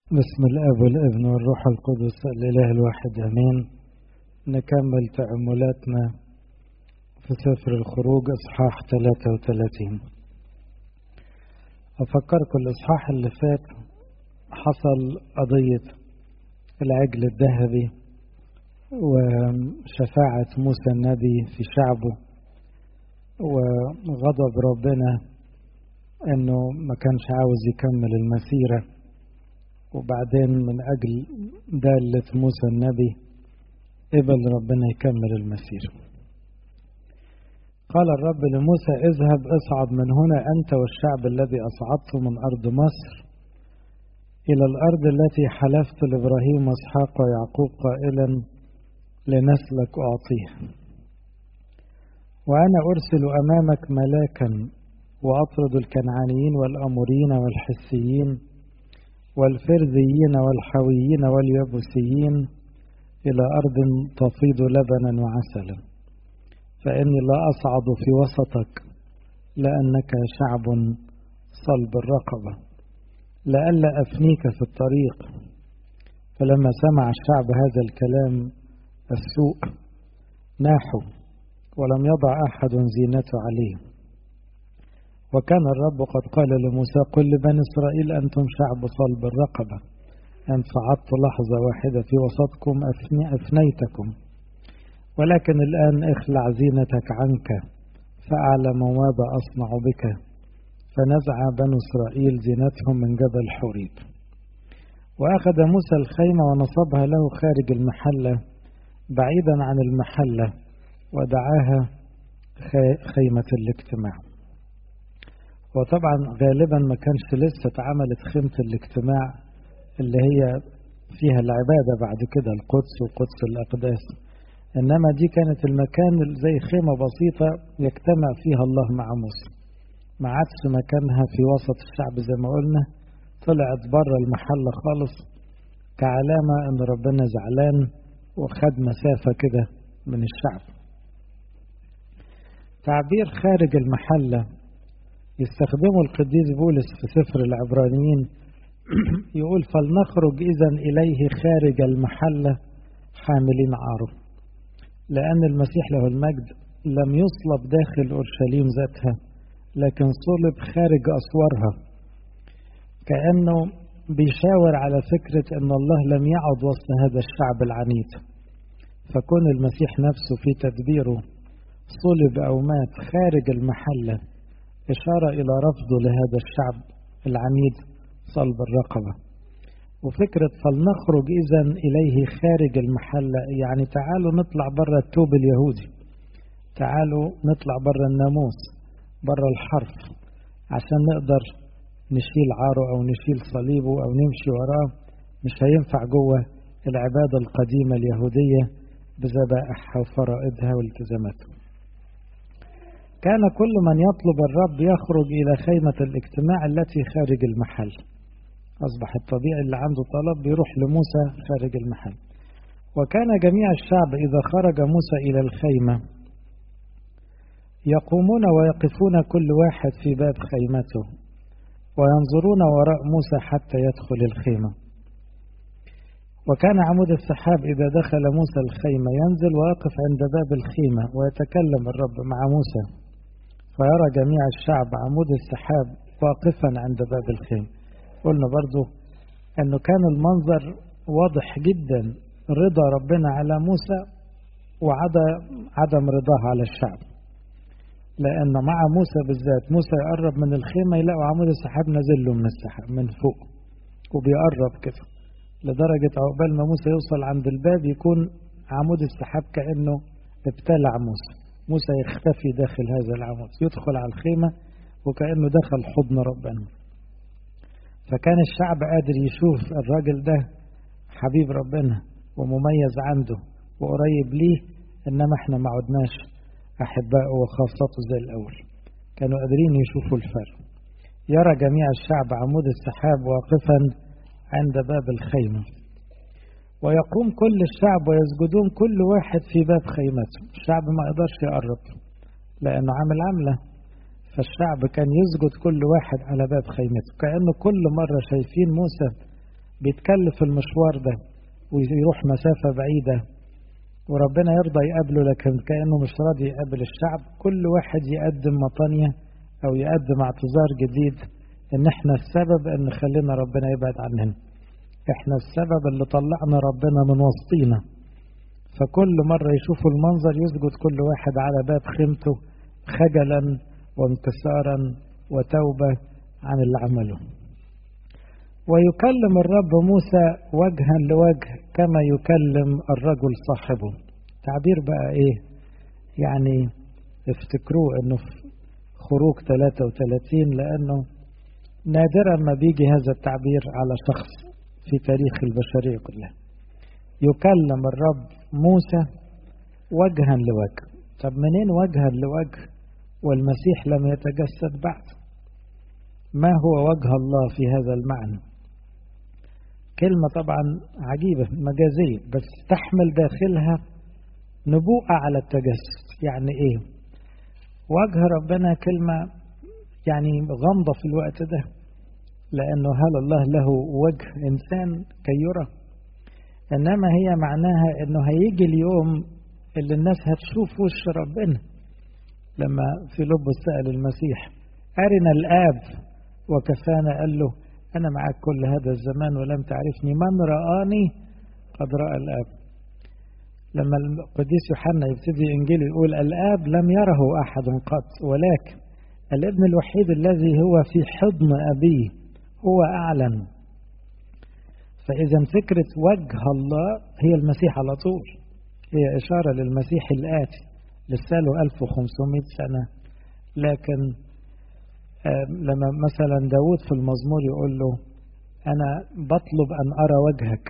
بسم الاب والابن والروح القدس الاله الواحد امين نكمل تاملاتنا في سفر الخروج اصحاح 33 افكركم الاصحاح اللي فات حصل قضيه العجل الذهبي وشفاعه موسى النبي في شعبه وغضب ربنا انه ما كانش عاوز يكمل المسيره وبعدين من أجل دالة موسى النبي قبل ربنا يكمل المسير قال الرب لموسى اذهب اصعد من هنا أنت والشعب الذي أصعدته من أرض مصر إلى الأرض التي حلفت لإبراهيم وإسحاق ويعقوب قائلا لنسلك أعطيه وأنا أرسل أمامك ملاكا وأطرد الكنعانيين والأموريين والحسيين والفرذيين والحويين واليبوسيين إلى أرض تفيض لبنا وعسلا فإني لا أصعد في وسطك لأنك شعب صلب الرقبة لئلا أفنيك في الطريق فلما سمع الشعب هذا الكلام السوء ناحوا ولم يضع أحد زينته عليه وكان الرب قد قال لموسى قل لبني إسرائيل أنتم شعب صلب الرقبة أن صعدت لحظة واحدة في وسطكم أفني أفنيتكم ولكن الآن اخلع زينتك عنك فأعلم ماذا أصنع بك فنزع بنو إسرائيل زينتهم من جبل حوريب وأخذ موسى الخيمة ونصبها له خارج المحلة بعيدا عن المحلة ودعاها خيمة الاجتماع وطبعا غالبا ما كانش لسه اتعملت خيمة الاجتماع اللي هي فيها العبادة بعد كده القدس وقدس الأقداس إنما دي كانت المكان زي خيمة بسيطة يجتمع فيها الله مع موسى ما عادش مكانها في وسط الشعب زي ما قلنا طلعت بره المحلة خالص كعلامة إن ربنا زعلان وخد مسافة كده من الشعب تعبير خارج المحله يستخدمه القديس بولس في سفر العبرانيين يقول فلنخرج إذا إليه خارج المحلة حاملين عاره لأن المسيح له المجد لم يصلب داخل أورشليم ذاتها لكن صلب خارج أسوارها كأنه بيشاور على فكرة أن الله لم يعد وسط هذا الشعب العنيد فكون المسيح نفسه في تدبيره صلب أو مات خارج المحله إشارة إلى رفضه لهذا الشعب العنيد صلب الرقبة وفكرة فلنخرج إذا إليه خارج المحلة يعني تعالوا نطلع برا التوب اليهودي تعالوا نطلع برا الناموس برا الحرف عشان نقدر نشيل عاره أو نشيل صليبه أو نمشي وراه مش هينفع جوه العبادة القديمة اليهودية بذبائحها وفرائضها والتزاماتها كان كل من يطلب الرب يخرج إلى خيمة الاجتماع التي خارج المحل أصبح الطبيعي اللي عنده طلب بيروح لموسى خارج المحل وكان جميع الشعب إذا خرج موسى إلى الخيمة يقومون ويقفون كل واحد في باب خيمته وينظرون وراء موسى حتى يدخل الخيمة وكان عمود السحاب إذا دخل موسى الخيمة ينزل ويقف عند باب الخيمة ويتكلم الرب مع موسى فيرى جميع الشعب عمود السحاب واقفا عند باب الخيمة قلنا برضو أنه كان المنظر واضح جدا رضا ربنا على موسى وعدم رضاه على الشعب لأن مع موسى بالذات موسى يقرب من الخيمة يلاقوا عمود السحاب نازل له من السحاب من فوق وبيقرب كده لدرجة عقبال ما موسى يوصل عند الباب يكون عمود السحاب كأنه ابتلع موسى موسى يختفي داخل هذا العمود يدخل على الخيمة وكأنه دخل حضن ربنا فكان الشعب قادر يشوف الراجل ده حبيب ربنا ومميز عنده وقريب ليه إنما احنا ما عدناش أحبائه وخاصته زي الأول كانوا قادرين يشوفوا الفرق يرى جميع الشعب عمود السحاب واقفا عند باب الخيمة ويقوم كل الشعب ويسجدون كل واحد في باب خيمته الشعب ما يقدرش يقرب لأنه عامل عملة فالشعب كان يسجد كل واحد على باب خيمته كأنه كل مرة شايفين موسى بيتكلف المشوار ده ويروح مسافة بعيدة وربنا يرضى يقابله لكن كأنه مش راضي يقابل الشعب كل واحد يقدم مطانية أو يقدم اعتذار جديد إن إحنا السبب إن خلينا ربنا يبعد عننا إحنا السبب اللي طلعنا ربنا من وسطينا فكل مرة يشوفوا المنظر يسجد كل واحد على باب خيمته خجلا وانكسارا وتوبة عن اللي عمله ويكلم الرب موسى وجها لوجه كما يكلم الرجل صاحبه تعبير بقى ايه يعني افتكروه انه في خروج 33 لانه نادرا ما بيجي هذا التعبير على شخص في تاريخ البشرية كلها يكلم الرب موسى وجها لوجه طب منين وجها لوجه والمسيح لم يتجسد بعد ما هو وجه الله في هذا المعنى كلمة طبعا عجيبة مجازية بس تحمل داخلها نبوءة على التجسد يعني ايه وجه ربنا كلمة يعني غامضة في الوقت ده لأنه هل الله له وجه إنسان كي يرى إنما هي معناها إنه هيجي اليوم اللي الناس هتشوف وش ربنا لما في لب سأل المسيح أرنا الآب وكفانا قال له أنا معك كل هذا الزمان ولم تعرفني من رآني قد رأى الآب لما القديس يوحنا يبتدي إنجيله يقول الآب لم يره أحد قط ولكن الابن الوحيد الذي هو في حضن أبيه هو أعلن فإذا فكرة وجه الله هي المسيح على طول هي إشارة للمسيح الآتي لسه له 1500 سنة لكن لما مثلا داود في المزمور يقول له أنا بطلب أن أرى وجهك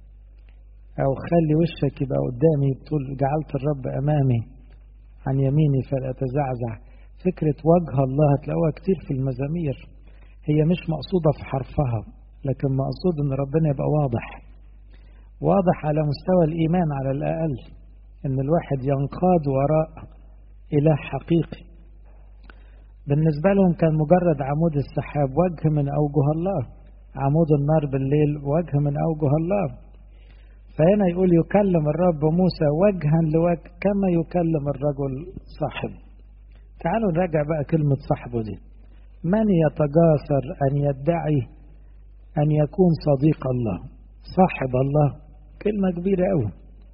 أو خلي وشك يبقى قدامي تقول جعلت الرب أمامي عن يميني فلا أتزعزع فكرة وجه الله هتلاقوها كتير في المزامير هي مش مقصودة في حرفها لكن مقصود أن ربنا يبقى واضح واضح على مستوى الإيمان على الأقل أن الواحد ينقاد وراء إله حقيقي بالنسبة لهم كان مجرد عمود السحاب وجه من أوجه الله عمود النار بالليل وجه من أوجه الله فهنا يقول يكلم الرب موسى وجها لوجه كما يكلم الرجل صاحبه تعالوا نراجع بقى كلمة صاحبه دي من يتجاسر أن يدعي أن يكون صديق الله صاحب الله كلمة كبيرة أوي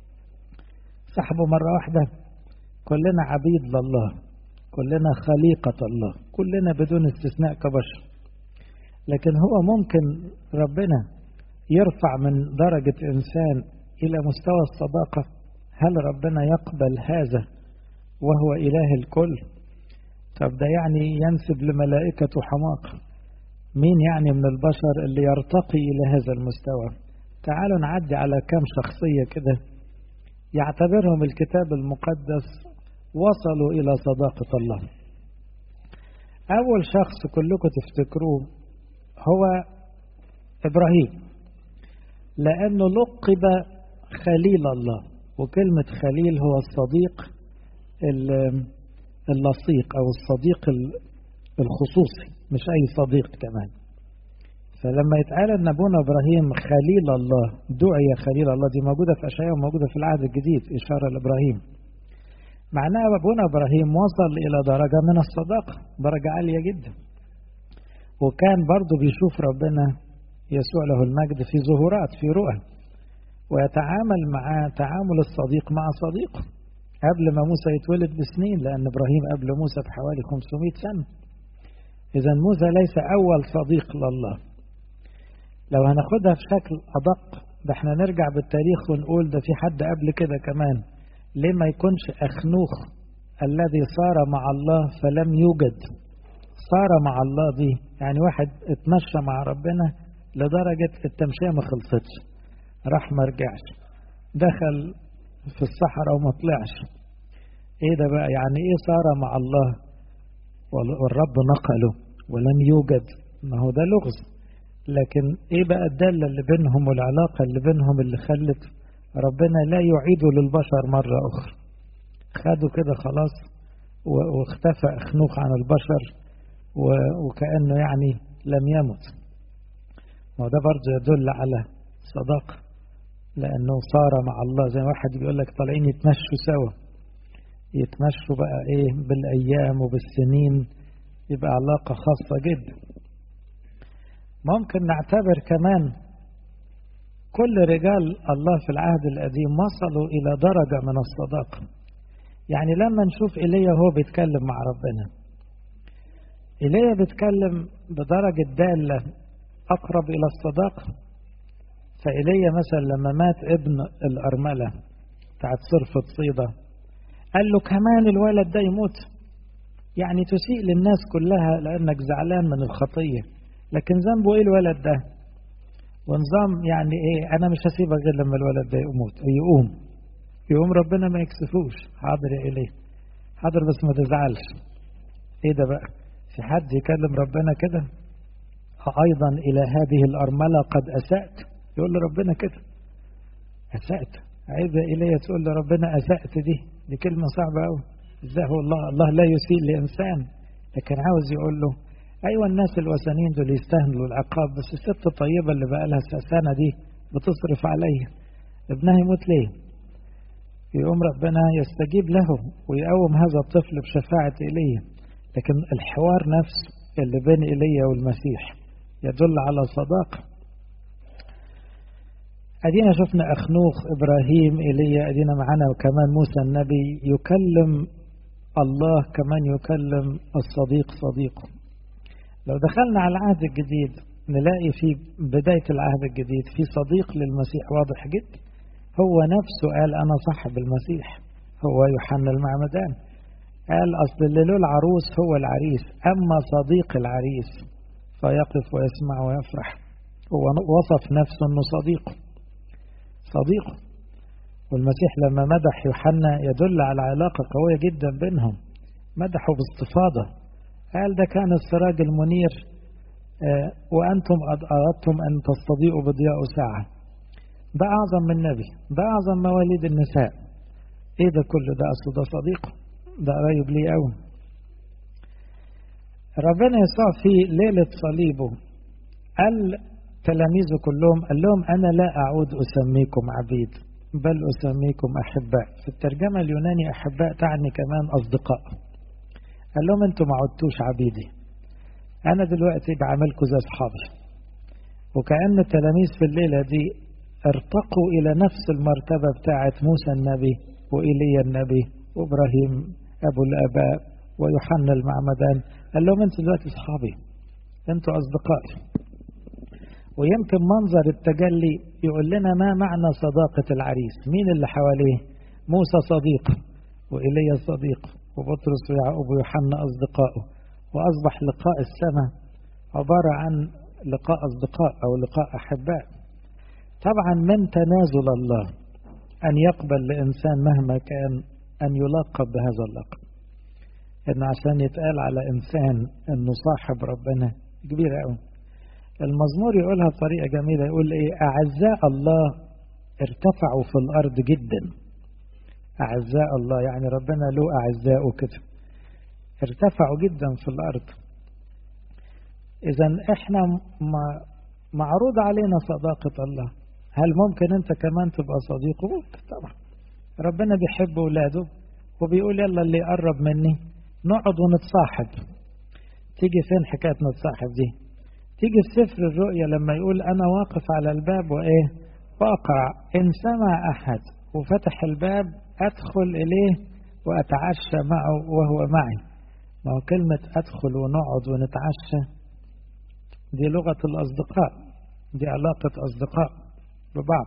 صاحبه مرة واحدة كلنا عبيد لله كلنا خليقة الله كلنا بدون استثناء كبشر لكن هو ممكن ربنا يرفع من درجة إنسان إلى مستوى الصداقة هل ربنا يقبل هذا وهو إله الكل طب ده يعني ينسب لملائكة حماقة مين يعني من البشر اللي يرتقي إلى هذا المستوى تعالوا نعدي على كم شخصية كده يعتبرهم الكتاب المقدس وصلوا إلى صداقة الله أول شخص كلكم تفتكروه هو إبراهيم لأنه لقب خليل الله وكلمة خليل هو الصديق اللصيق أو الصديق الخصوصي مش أي صديق كمان فلما يتقال أن أبونا إبراهيم خليل الله دعي خليل الله دي موجودة في أشعياء وموجودة في العهد الجديد إشارة لإبراهيم معناها أبونا إبراهيم وصل إلى درجة من الصداقة درجة عالية جدا وكان برضه بيشوف ربنا يسوع له المجد في ظهورات في رؤى ويتعامل مع تعامل الصديق مع صديقه قبل ما موسى يتولد بسنين لأن إبراهيم قبل موسى بحوالي 500 سنة إذا موسى ليس أول صديق لله لو هناخدها في شكل أدق ده احنا نرجع بالتاريخ ونقول ده في حد قبل كده كمان ليه ما يكونش أخنوخ الذي صار مع الله فلم يوجد صار مع الله دي يعني واحد اتمشى مع ربنا لدرجة التمشية ما خلصتش راح ما رجعش دخل في الصحراء وما طلعش ايه ده بقى يعني ايه صار مع الله والرب نقله ولم يوجد ما هو ده لغز لكن ايه بقى الدالة اللي بينهم والعلاقة اللي بينهم اللي خلت ربنا لا يعيده للبشر مرة أخرى خدوا كده خلاص واختفى أخنوخ عن البشر وكأنه يعني لم يمت وده برضه يدل على صداقة لأنه صار مع الله زي واحد بيقول لك طالعين يتمشوا سوا يتمشوا بقى إيه بالأيام وبالسنين يبقى علاقة خاصة جدا ممكن نعتبر كمان كل رجال الله في العهد القديم وصلوا إلى درجة من الصداقة يعني لما نشوف إيليا وهو بيتكلم مع ربنا إيليا بيتكلم بدرجة دالة أقرب إلى الصداقة فإيليا مثلا لما مات ابن الأرملة بتاعت صرفة صيدة قال له كمان الولد ده يموت يعني تسيء للناس كلها لأنك زعلان من الخطية لكن ذنبه إيه الولد ده ونظام يعني إيه أنا مش هسيبك غير لما الولد ده يموت يقوم يقوم ربنا ما يكسفوش حاضر يا إليه حاضر بس ما تزعلش إيه ده بقى في حد يكلم ربنا كده أيضا إلى هذه الأرملة قد أسأت يقول لربنا كده أسأت عيب يا إليه تقول لربنا أسأت دي دي كلمة صعبة أوي ازاي هو الله الله لا يسيء لإنسان لكن عاوز يقول له أيوة الناس الوثنيين دول يستاهلوا العقاب بس الست الطيبة اللي بقى لها سنة دي بتصرف عليا ابنها يموت ليه يقوم ربنا يستجيب له ويقوم هذا الطفل بشفاعة إيليا لكن الحوار نفسه اللي بين إيليا والمسيح يدل على صداقة أدينا شفنا أخنوخ إبراهيم إيليا أدينا معنا وكمان موسى النبي يكلم الله كمان يكلم الصديق صديقه لو دخلنا على العهد الجديد نلاقي في بداية العهد الجديد في صديق للمسيح واضح جدا هو نفسه قال أنا صاحب المسيح هو يوحنا المعمدان قال أصل اللي له العروس هو العريس أما صديق العريس فيقف ويسمع ويفرح هو وصف نفسه أنه صديقه صديقه والمسيح لما مدح يوحنا يدل على علاقة قوية جدا بينهم مدحه باستفاضة قال ده كان السراج المنير وأنتم أردتم أن تستضيئوا بضياء ساعة ده أعظم من نبي ده أعظم مواليد النساء إيه ده كله ده أصل ده صديقه ده قريب ليه قوي ربنا يسوع في ليلة صليبه قال تلاميذه كلهم قال لهم أنا لا أعود أسميكم عبيد بل أسميكم أحباء في الترجمة اليوناني أحباء تعني كمان أصدقاء قال لهم أنتم ما عدتوش عبيدي أنا دلوقتي بعملكم زي أصحابي وكأن التلاميذ في الليلة دي ارتقوا إلى نفس المرتبة بتاعة موسى النبي وإيليا النبي وإبراهيم أبو الآباء ويوحنا المعمدان قال لهم أنتم دلوقتي أصحابي أنتم أصدقائي ويمكن منظر التجلي يقول لنا ما معنى صداقة العريس مين اللي حواليه موسى صديق وإيليا صديق وبطرس ويعقوب ويوحنا أصدقائه وأصبح لقاء السماء عبارة عن لقاء أصدقاء أو لقاء أحباء طبعا من تنازل الله أن يقبل لإنسان مهما كان أن يلقب بهذا اللقب إنه عشان يتقال على إنسان إنه صاحب ربنا كبير أوي المزمور يقولها بطريقة جميلة يقول إيه أعزاء الله ارتفعوا في الأرض جدا أعزاء الله يعني ربنا له أعزاء كده ارتفعوا جدا في الأرض إذا إحنا معروض علينا صداقة الله هل ممكن أنت كمان تبقى صديقه؟ ممكن طبعا ربنا بيحب ولاده وبيقول يلا اللي يقرب مني نقعد ونتصاحب تيجي فين حكاية نتصاحب دي تيجي في سفر الرؤيا لما يقول أنا واقف على الباب وإيه وأقرع إن سمع أحد وفتح الباب أدخل إليه وأتعشى معه وهو معي ما هو كلمة أدخل ونقعد ونتعشى دي لغة الأصدقاء دي علاقة أصدقاء ببعض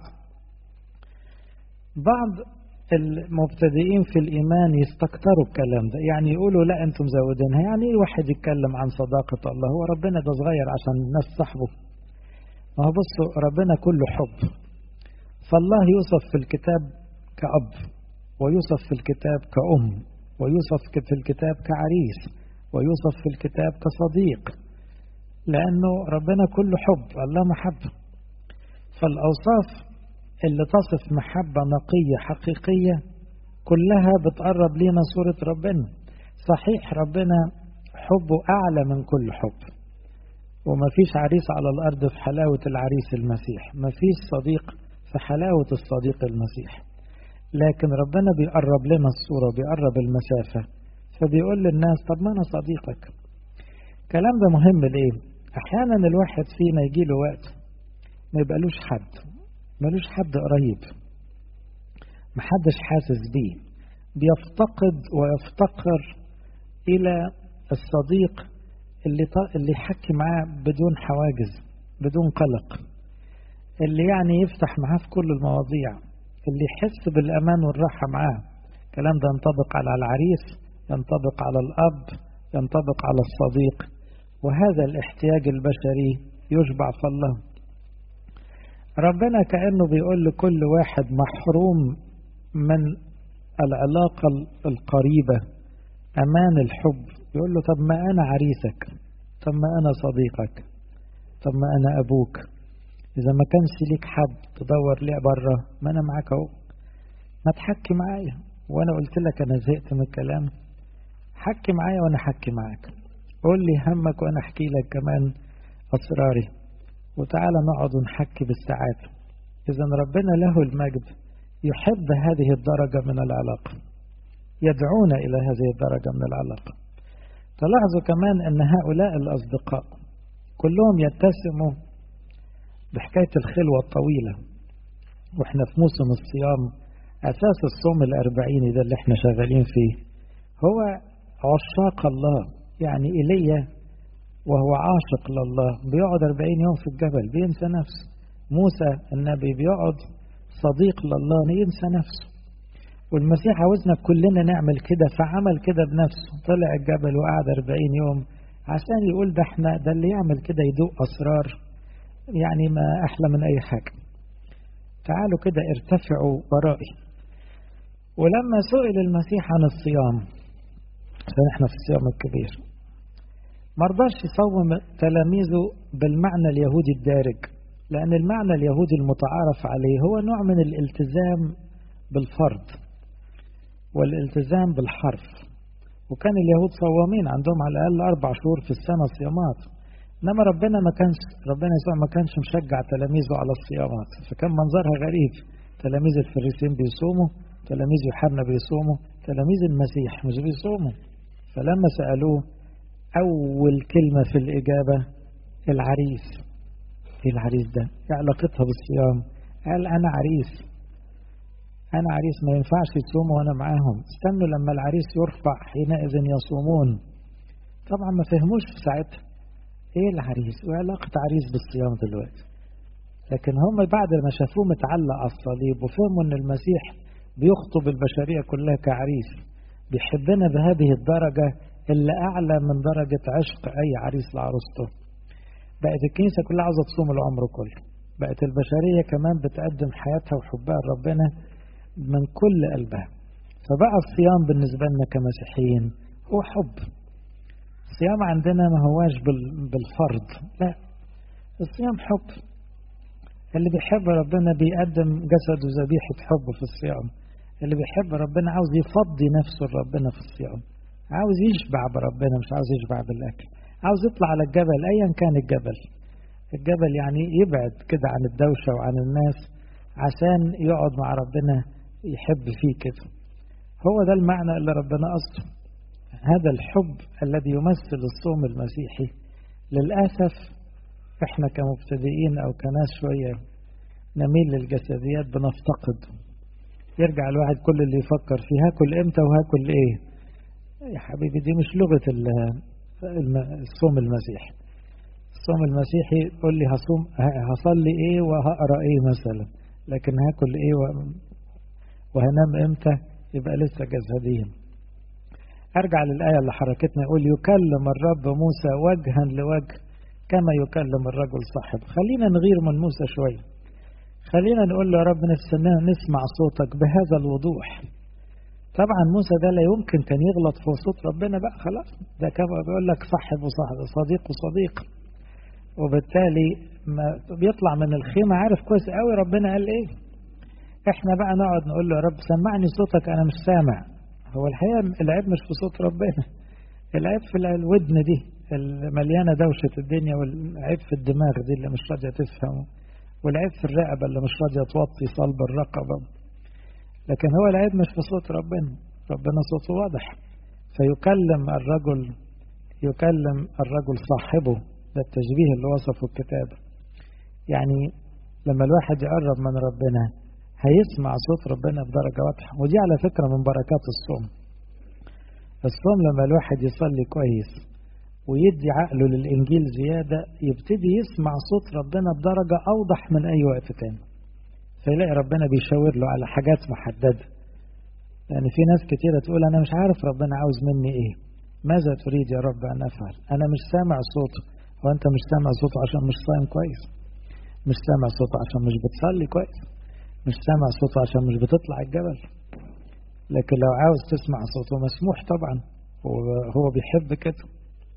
بعض المبتدئين في الإيمان يستكتروا الكلام ده يعني يقولوا لا أنتم زودينها يعني إيه واحد يتكلم عن صداقة الله هو ربنا ده صغير عشان الناس صاحبه ما هو بصوا ربنا كله حب فالله يوصف في الكتاب كأب ويوصف في الكتاب كأم ويوصف في الكتاب كعريس ويوصف في الكتاب كصديق لأنه ربنا كله حب الله محبة فالأوصاف اللي تصف محبة نقية حقيقية كلها بتقرب لينا صورة ربنا صحيح ربنا حبه أعلى من كل حب ومفيش عريس على الأرض في حلاوة العريس المسيح مفيش صديق في حلاوة الصديق المسيح لكن ربنا بيقرب لنا الصورة بيقرب المسافة فبيقول للناس طب ما أنا صديقك الكلام ده مهم ليه أحيانا الواحد فينا يجي له وقت ما يبقالوش حد ملوش حد قريب محدش حاسس بيه بيفتقد ويفتقر إلى الصديق اللي اللي يحكي معاه بدون حواجز بدون قلق اللي يعني يفتح معاه في كل المواضيع اللي يحس بالأمان والراحة معاه الكلام ده ينطبق على العريس ينطبق على الأب ينطبق على الصديق وهذا الاحتياج البشري يشبع في الله ربنا كأنه بيقول لكل واحد محروم من العلاقة القريبة أمان الحب يقول له طب ما أنا عريسك طب ما أنا صديقك طب ما أنا أبوك إذا ما كانش ليك حد تدور ليه بره ما أنا معاك أهو ما تحكي معايا وأنا قلت لك أنا زهقت من الكلام حكي معايا وأنا حكي معاك قول لي همك وأنا أحكي لك كمان أسراري وتعالى نقعد ونحكي بالساعات إذا ربنا له المجد يحب هذه الدرجة من العلاقة يدعونا إلى هذه الدرجة من العلاقة تلاحظوا كمان أن هؤلاء الأصدقاء كلهم يتسموا بحكاية الخلوة الطويلة وإحنا في موسم الصيام أساس الصوم الأربعيني ده اللي إحنا شغالين فيه هو عشاق الله يعني إيليا وهو عاشق لله بيقعد أربعين يوم في الجبل بينسى نفسه موسى النبي بيقعد صديق لله ينسى نفسه والمسيح عاوزنا كلنا نعمل كده فعمل كده بنفسه طلع الجبل وقعد أربعين يوم عشان يقول ده احنا ده اللي يعمل كده يدوق أسرار يعني ما أحلى من أي حاجة تعالوا كده ارتفعوا ورائي ولما سئل المسيح عن الصيام عشان احنا في الصيام الكبير ما رضاش يصوم تلاميذه بالمعنى اليهودي الدارج لأن المعنى اليهودي المتعارف عليه هو نوع من الالتزام بالفرض والالتزام بالحرف وكان اليهود صوامين عندهم على الأقل أربع شهور في السنة صيامات إنما ربنا ما كانش ربنا يسوع ما كانش مشجع تلاميذه على الصيامات فكان منظرها غريب تلاميذ الفريسين بيصوموا تلاميذ يوحنا بيصوموا تلاميذ المسيح مش بيصوموا فلما سألوه أول كلمة في الإجابة العريس إيه العريس ده؟ إيه علاقتها بالصيام؟ قال أنا عريس أنا عريس ما ينفعش يصوموا وأنا معاهم استنوا لما العريس يرفع حينئذ يصومون طبعا ما فهموش في ساعتها إيه العريس؟ وإيه علاقة عريس بالصيام دلوقتي؟ لكن هم بعد ما شافوه متعلق على الصليب وفهموا إن المسيح بيخطب البشرية كلها كعريس بيحبنا بهذه الدرجة اللي أعلى من درجة عشق أي عريس لعروسته بقت الكنيسة كلها عاوزة تصوم العمر كله بقت البشرية كمان بتقدم حياتها وحبها لربنا من كل قلبها فبقى الصيام بالنسبة لنا كمسيحيين هو حب الصيام عندنا ما هواش بالفرض لا الصيام حب اللي بيحب ربنا بيقدم جسده ذبيحة حب في الصيام اللي بيحب ربنا عاوز يفضي نفسه لربنا في الصيام عاوز يشبع بربنا مش عاوز يشبع بالأكل عاوز يطلع على الجبل أيا كان الجبل الجبل يعني يبعد كده عن الدوشة وعن الناس عشان يقعد مع ربنا يحب فيه كده هو ده المعنى اللي ربنا قصده هذا الحب الذي يمثل الصوم المسيحي للأسف احنا كمبتدئين او كناس شوية نميل للجسديات بنفتقد يرجع الواحد كل اللي يفكر فيه هاكل امتى وهاكل ايه يا حبيبي دي مش لغة الصوم المسيحي الصوم المسيحي قول لي هصوم هصلي ايه وهقرا ايه مثلا لكن هاكل ايه وهنام امتى يبقى لسه جسديا ارجع للآية اللي حركتنا يقول يكلم الرب موسى وجها لوجه كما يكلم الرجل صاحب خلينا نغير من موسى شوية خلينا نقول له يا رب نفسنا نسمع صوتك بهذا الوضوح طبعا موسى ده لا يمكن كان يغلط في صوت ربنا بقى خلاص ده كما بيقول لك صاحب وصاحب صديق وصديق وبالتالي ما بيطلع من الخيمة عارف كويس قوي ربنا قال ايه احنا بقى نقعد نقول له يا رب سمعني صوتك انا مش سامع هو الحقيقة العيب مش في صوت ربنا العيب في الودن دي المليانة دوشة الدنيا والعيب في الدماغ دي اللي مش راضية تفهم والعيب في الرقبة اللي مش راضية توطي صلب الرقبة لكن هو العيب مش في صوت ربنا ربنا صوته واضح فيكلم الرجل يكلم الرجل صاحبه ده التشبيه اللي وصفه الكتاب يعني لما الواحد يقرب من ربنا هيسمع صوت ربنا بدرجة واضحة ودي على فكرة من بركات الصوم الصوم لما الواحد يصلي كويس ويدي عقله للإنجيل زيادة يبتدي يسمع صوت ربنا بدرجة أوضح من أي وقت تاني فيلاقي ربنا بيشاور له على حاجات محددة يعني في ناس كتيرة تقول أنا مش عارف ربنا عاوز مني إيه ماذا تريد يا رب أن أفعل أنا مش سامع صوته وأنت مش سامع صوته عشان مش صايم كويس مش سامع صوته عشان مش بتصلي كويس مش سامع صوته عشان مش بتطلع الجبل لكن لو عاوز تسمع صوته مسموح طبعا هو بيحب كده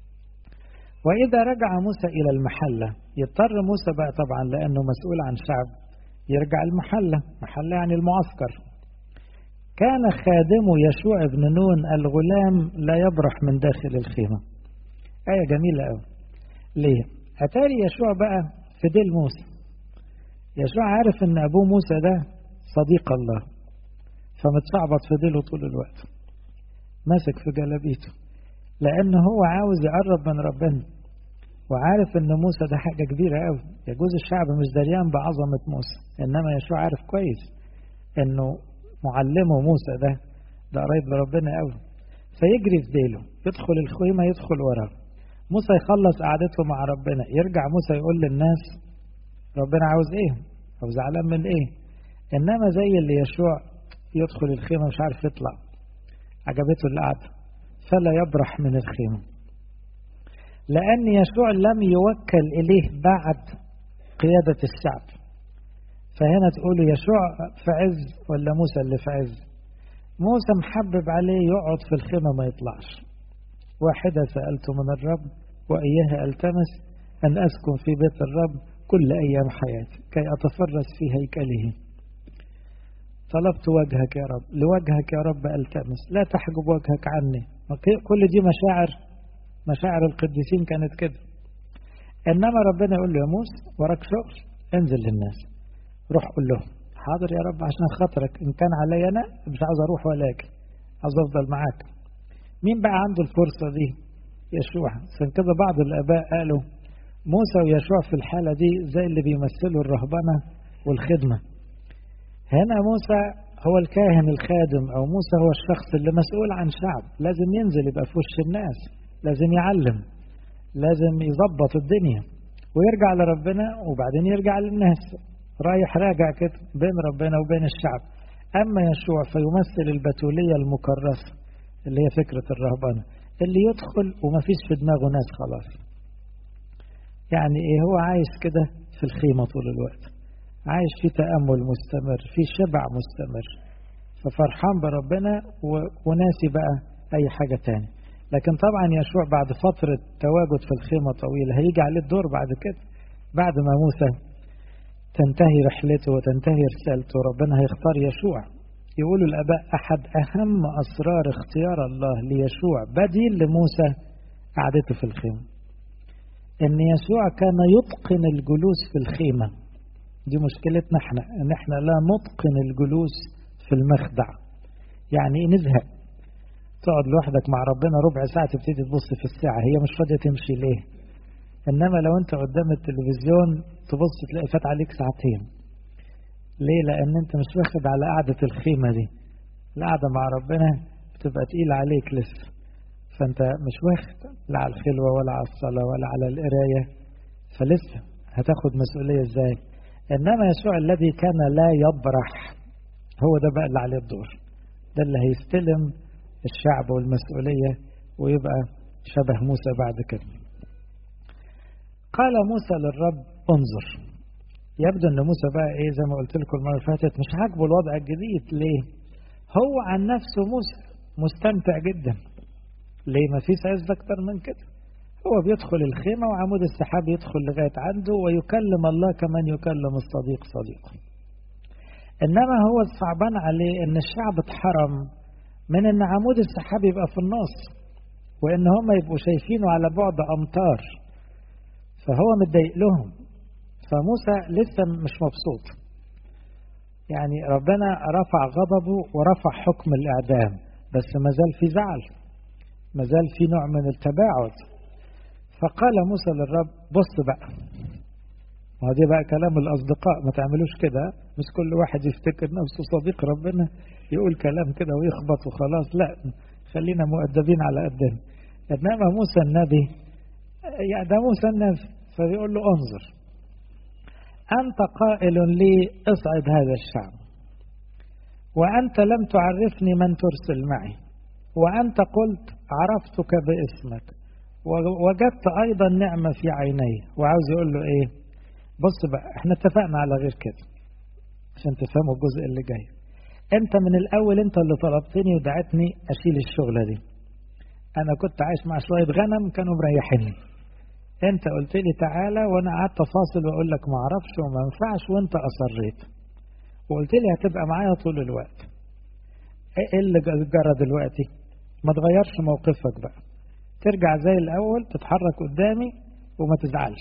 وإذا رجع موسى إلى المحلة يضطر موسى بقى طبعا لأنه مسؤول عن شعب يرجع المحلة محلة يعني المعسكر كان خادم يشوع بن نون الغلام لا يبرح من داخل الخيمة آية جميلة أوي ليه؟ أتاري يشوع بقى في ديل موسى يشوع عارف ان ابوه موسى ده صديق الله فمتشعبط في ديله طول الوقت ماسك في جلابيته لان هو عاوز يقرب من ربنا وعارف ان موسى ده حاجه كبيره قوي يجوز الشعب مش دريان بعظمه موسى انما يشوع عارف كويس انه معلمه موسى ده ده قريب لربنا قوي فيجري في ديله يدخل الخيمه يدخل وراه موسى يخلص قعدته مع ربنا يرجع موسى يقول للناس ربنا عاوز ايه او زعلان من ايه انما زي اللي يشوع يدخل الخيمه مش عارف يطلع عجبته القعده فلا يبرح من الخيمه لان يشوع لم يوكل اليه بعد قياده الشعب فهنا تقولوا يشوع في عز ولا موسى اللي في عز موسى محبب عليه يقعد في الخيمه ما يطلعش واحده سالت من الرب واياها التمس ان اسكن في بيت الرب كل أيام حياتي كي أتفرس في هيكله طلبت وجهك يا رب لوجهك يا رب ألتمس لا تحجب وجهك عني كل دي مشاعر مشاعر القديسين كانت كده إنما ربنا يقول له يا موسى وراك شغل انزل للناس روح قول لهم حاضر يا رب عشان خاطرك إن كان عليا أنا مش عاوز أروح ولا أجي عاوز أفضل معاك مين بقى عنده الفرصة دي يشوع عشان كده بعض الآباء قالوا موسى ويشوع في الحالة دي زي اللي بيمثلوا الرهبنة والخدمة هنا موسى هو الكاهن الخادم أو موسى هو الشخص اللي مسؤول عن شعب لازم ينزل يبقى في وش الناس لازم يعلم لازم يظبط الدنيا ويرجع لربنا وبعدين يرجع للناس رايح راجع كده بين ربنا وبين الشعب أما يشوع فيمثل البتولية المكرسة اللي هي فكرة الرهبنة اللي يدخل ومفيش في دماغه ناس خلاص يعني ايه هو عايش كده في الخيمة طول الوقت عايش في تأمل مستمر في شبع مستمر ففرحان بربنا وناسي بقى أي حاجة تاني لكن طبعا يشوع بعد فترة تواجد في الخيمة طويلة هيجي عليه الدور بعد كده بعد ما موسى تنتهي رحلته وتنتهي رسالته ربنا هيختار يشوع يقولوا الآباء أحد أهم أسرار اختيار الله ليشوع بديل لموسى قعدته في الخيمة ان يسوع كان يتقن الجلوس في الخيمه دي مشكلتنا احنا ان احنا لا نتقن الجلوس في المخدع يعني نزهق تقعد لوحدك مع ربنا ربع ساعه تبتدي تبص في الساعه هي مش راضيه تمشي ليه انما لو انت قدام التلفزيون تبص تلاقي فات عليك ساعتين ليه لان انت مش واخد على قعده الخيمه دي القعده مع ربنا بتبقى تقيله عليك لسه فانت مش واخد لا على الخلوة ولا على الصلاة ولا على القراية فلسه هتاخد مسؤولية ازاي انما يسوع الذي كان لا يبرح هو ده بقى اللي عليه الدور ده اللي هيستلم الشعب والمسؤولية ويبقى شبه موسى بعد كده قال موسى للرب انظر يبدو ان موسى بقى ايه زي ما قلت لكم المره اللي فاتت مش عاجبه الوضع الجديد ليه هو عن نفسه موسى مستمتع جدا ليه ما فيش عز أكتر من كده هو بيدخل الخيمة وعمود السحاب يدخل لغاية عنده ويكلم الله كمان يكلم الصديق صديقه إنما هو الصعبان عليه إن الشعب اتحرم من إن عمود السحاب يبقى في النص وإن هم يبقوا شايفينه على بعد أمتار فهو متضايق لهم فموسى لسه مش مبسوط يعني ربنا رفع غضبه ورفع حكم الإعدام بس ما زال في زعل ما زال في نوع من التباعد فقال موسى للرب بص بقى ما دي بقى كلام الأصدقاء ما تعملوش كده مش كل واحد يفتكر نفسه صديق ربنا يقول كلام كده ويخبط وخلاص لا خلينا مؤدبين على قدنا إنما موسى النبي يعني ده موسى النبي فبيقول له انظر أنت قائل لي اصعد هذا الشعب وأنت لم تعرفني من ترسل معي وأنت قلت عرفتك باسمك ووجدت أيضا نعمة في عيني وعاوز يقول له إيه بص بقى احنا اتفقنا على غير كده عشان تفهموا الجزء اللي جاي انت من الاول انت اللي طلبتني ودعتني اشيل الشغله دي انا كنت عايش مع شويه غنم كانوا مريحيني انت قلت لي تعالى وانا قعدت فاصل واقول لك ما اعرفش وما ينفعش وانت اصريت وقلت لي هتبقى معايا طول الوقت ايه اللي جرى دلوقتي ما تغيرش موقفك بقى ترجع زي الاول تتحرك قدامي وما تزعلش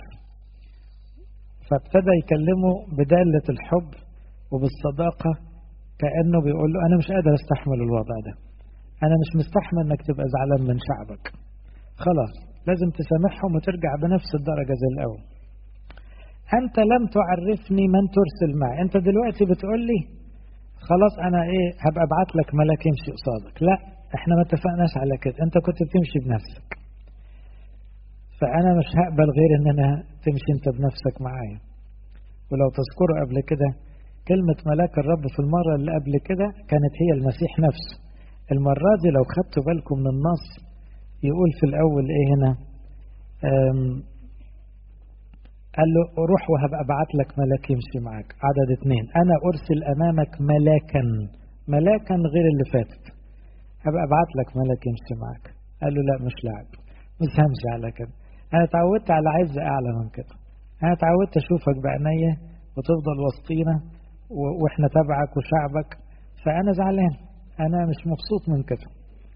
فابتدى يكلمه بدالة الحب وبالصداقة كأنه بيقول له أنا مش قادر أستحمل الوضع ده أنا مش مستحمل أنك تبقى زعلان من شعبك خلاص لازم تسامحهم وترجع بنفس الدرجة زي الأول أنت لم تعرفني من ترسل معي أنت دلوقتي بتقول لي خلاص أنا إيه هبقى أبعت لك ملاك يمشي قصادك لا إحنا ما اتفقناش على كده أنت كنت بتمشي بنفسك فأنا مش هقبل غير إن أنا تمشي أنت بنفسك معايا ولو تذكروا قبل كده كلمة ملاك الرب في المرة اللي قبل كده كانت هي المسيح نفسه المرة دي لو خدتوا بالكم من النص يقول في الأول إيه هنا قال له روح وهبقى ابعت لك ملاك يمشي معاك عدد اثنين أنا أرسل أمامك ملاكا ملاكا غير اللي فاتت هبقى ابعت لك ملاك يمشي معاك قال له لا مش لاعب مش همشي على كده أنا اتعودت على عز أعلى من كده أنا اتعودت أشوفك بعينيا وتفضل وسطينا وإحنا تبعك وشعبك فأنا زعلان أنا مش مبسوط من كده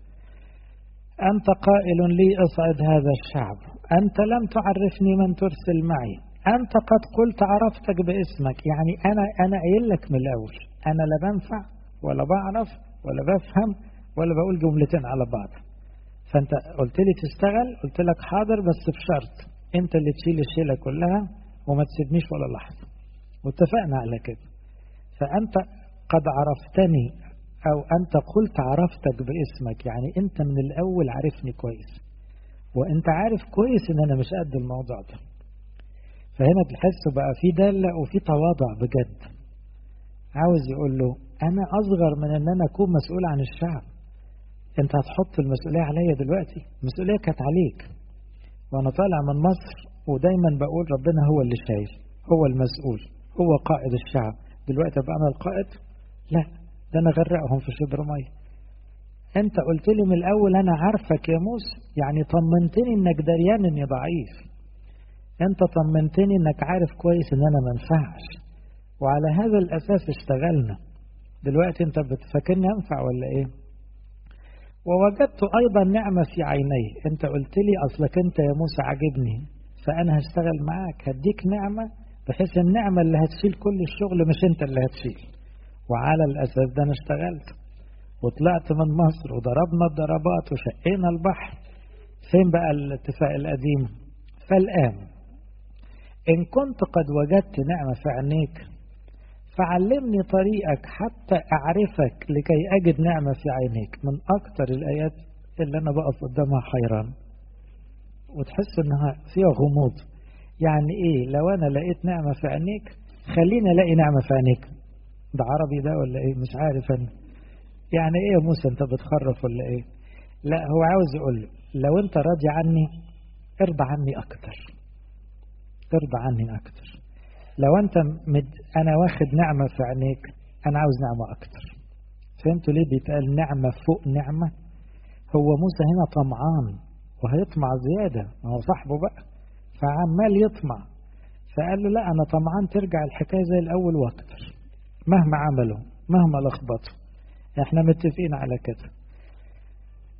أنت قائل لي اصعد هذا الشعب أنت لم تعرفني من ترسل معي أنت قد قلت عرفتك باسمك يعني أنا أنا قايل لك من الأول أنا لا بنفع ولا بعرف ولا بفهم ولا بقول جملتين على بعض فأنت قلت لي تشتغل قلت لك حاضر بس بشرط أنت اللي تشيل الشيلة كلها وما تسيبنيش ولا لحظة واتفقنا على كده فأنت قد عرفتني أو أنت قلت عرفتك باسمك يعني أنت من الأول عارفني كويس وأنت عارف كويس إن أنا مش قد الموضوع ده فهنا تحس بقى في دالة وفي تواضع بجد عاوز يقول له أنا أصغر من إن أنا أكون مسؤول عن الشعب أنت هتحط المسؤولية عليا دلوقتي المسؤولية كانت عليك وأنا طالع من مصر ودايما بقول ربنا هو اللي شايل هو المسؤول هو قائد الشعب دلوقتي أبقى أنا القائد لا ده أنا غرقهم في شبر مية أنت قلت لي من الأول أنا عارفك يا موسى يعني طمنتني إنك دريان إني ضعيف أنت طمنتني إنك عارف كويس إن أنا ما ينفعش وعلى هذا الأساس اشتغلنا دلوقتي أنت بتفكرني أنفع ولا إيه؟ ووجدت أيضا نعمة في عيني أنت قلت لي أصلك أنت يا موسى عاجبني فأنا هشتغل معاك هديك نعمة بحيث النعمة اللي هتشيل كل الشغل مش أنت اللي هتشيل وعلى الأساس ده أنا اشتغلت وطلعت من مصر وضربنا الضربات وشقينا البحر فين بقى الاتفاق القديم فالآن إن كنت قد وجدت نعمة في عينيك فعلمني طريقك حتى أعرفك لكي أجد نعمة في عينيك من أكتر الآيات اللي أنا بقف قدامها حيران وتحس إنها فيها غموض يعني إيه لو أنا لقيت نعمة في عينيك خليني ألاقي نعمة في عينيك ده عربي ده ولا إيه مش عارف أنا يعني إيه يا موسى أنت بتخرف ولا إيه لا هو عاوز يقول لو أنت راضي عني ارضى عني أكتر ارضى عني أكتر لو أنت مد... أنا واخد نعمة في عينيك أنا عاوز نعمة أكتر فهمتوا ليه بيتقال نعمة فوق نعمة هو موسى هنا طمعان وهيطمع زيادة ما هو صاحبه بقى فعمال يطمع فقال له لا أنا طمعان ترجع الحكاية زي الأول وأكتر مهما عملوا مهما لخبطوا احنا متفقين على كده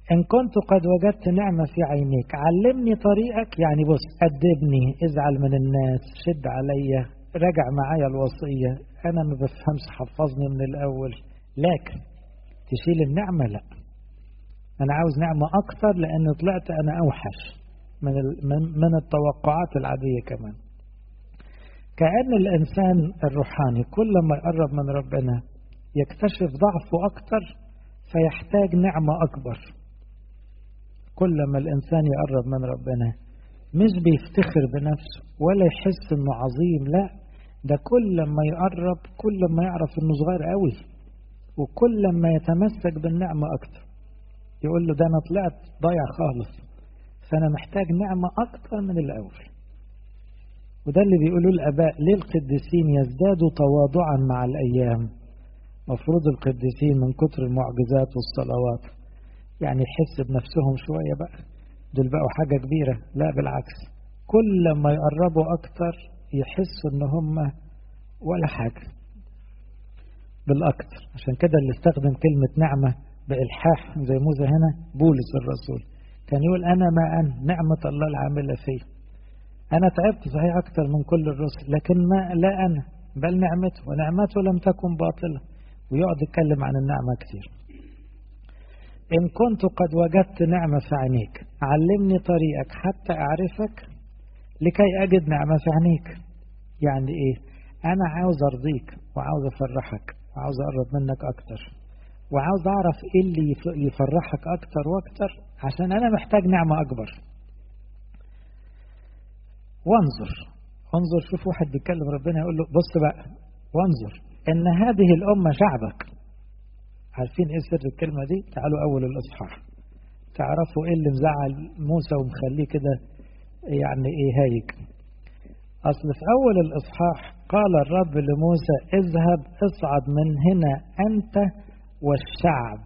إن كنت قد وجدت نعمة في عينيك علمني طريقك يعني بص أدبني ازعل من الناس شد عليا راجع معايا الوصية أنا ما بفهمش حفظني من الأول لكن تشيل النعمة لا أنا عاوز نعمة أكتر لأن طلعت أنا أوحش من من التوقعات العادية كمان كأن الإنسان الروحاني كل ما يقرب من ربنا يكتشف ضعفه أكتر فيحتاج نعمة أكبر كل ما الإنسان يقرب من ربنا مش بيفتخر بنفسه ولا يحس إنه عظيم لا ده كل ما يقرب كل ما يعرف إنه صغير قوي وكل ما يتمسك بالنعمة أكتر يقول له ده أنا طلعت ضايع خالص فأنا محتاج نعمة أكتر من الأول وده اللي بيقولوا الآباء ليه القديسين يزدادوا تواضعا مع الأيام مفروض القديسين من كتر المعجزات والصلوات يعني يحس بنفسهم شوية بقى دول بقوا حاجة كبيرة لا بالعكس كل ما يقربوا أكتر يحسوا إن هم ولا حاجة بالأكتر عشان كده اللي استخدم كلمة نعمة بإلحاح زي موسى هنا بولس الرسول كان يقول أنا ما أنا نعمة الله العاملة فيه أنا تعبت صحيح أكتر من كل الرسل لكن ما لا أنا بل نعمته ونعمته لم تكن باطلة ويقعد يتكلم عن النعمة كتير إن كنت قد وجدت نعمة في عينيك علمني طريقك حتى أعرفك لكي أجد نعمة في عينيك يعني إيه أنا عاوز أرضيك وعاوز أفرحك وعاوز أقرب منك أكتر وعاوز أعرف إيه اللي يفرحك أكتر وأكتر عشان أنا محتاج نعمة أكبر وانظر انظر شوف واحد بيتكلم ربنا يقول له بص بقى وانظر ان هذه الامه شعبك عارفين ايه سر الكلمه دي تعالوا اول الاصحاح تعرفوا ايه اللي مزعل موسى ومخليه كده يعني ايه هايج اصل في اول الاصحاح قال الرب لموسى اذهب اصعد من هنا انت والشعب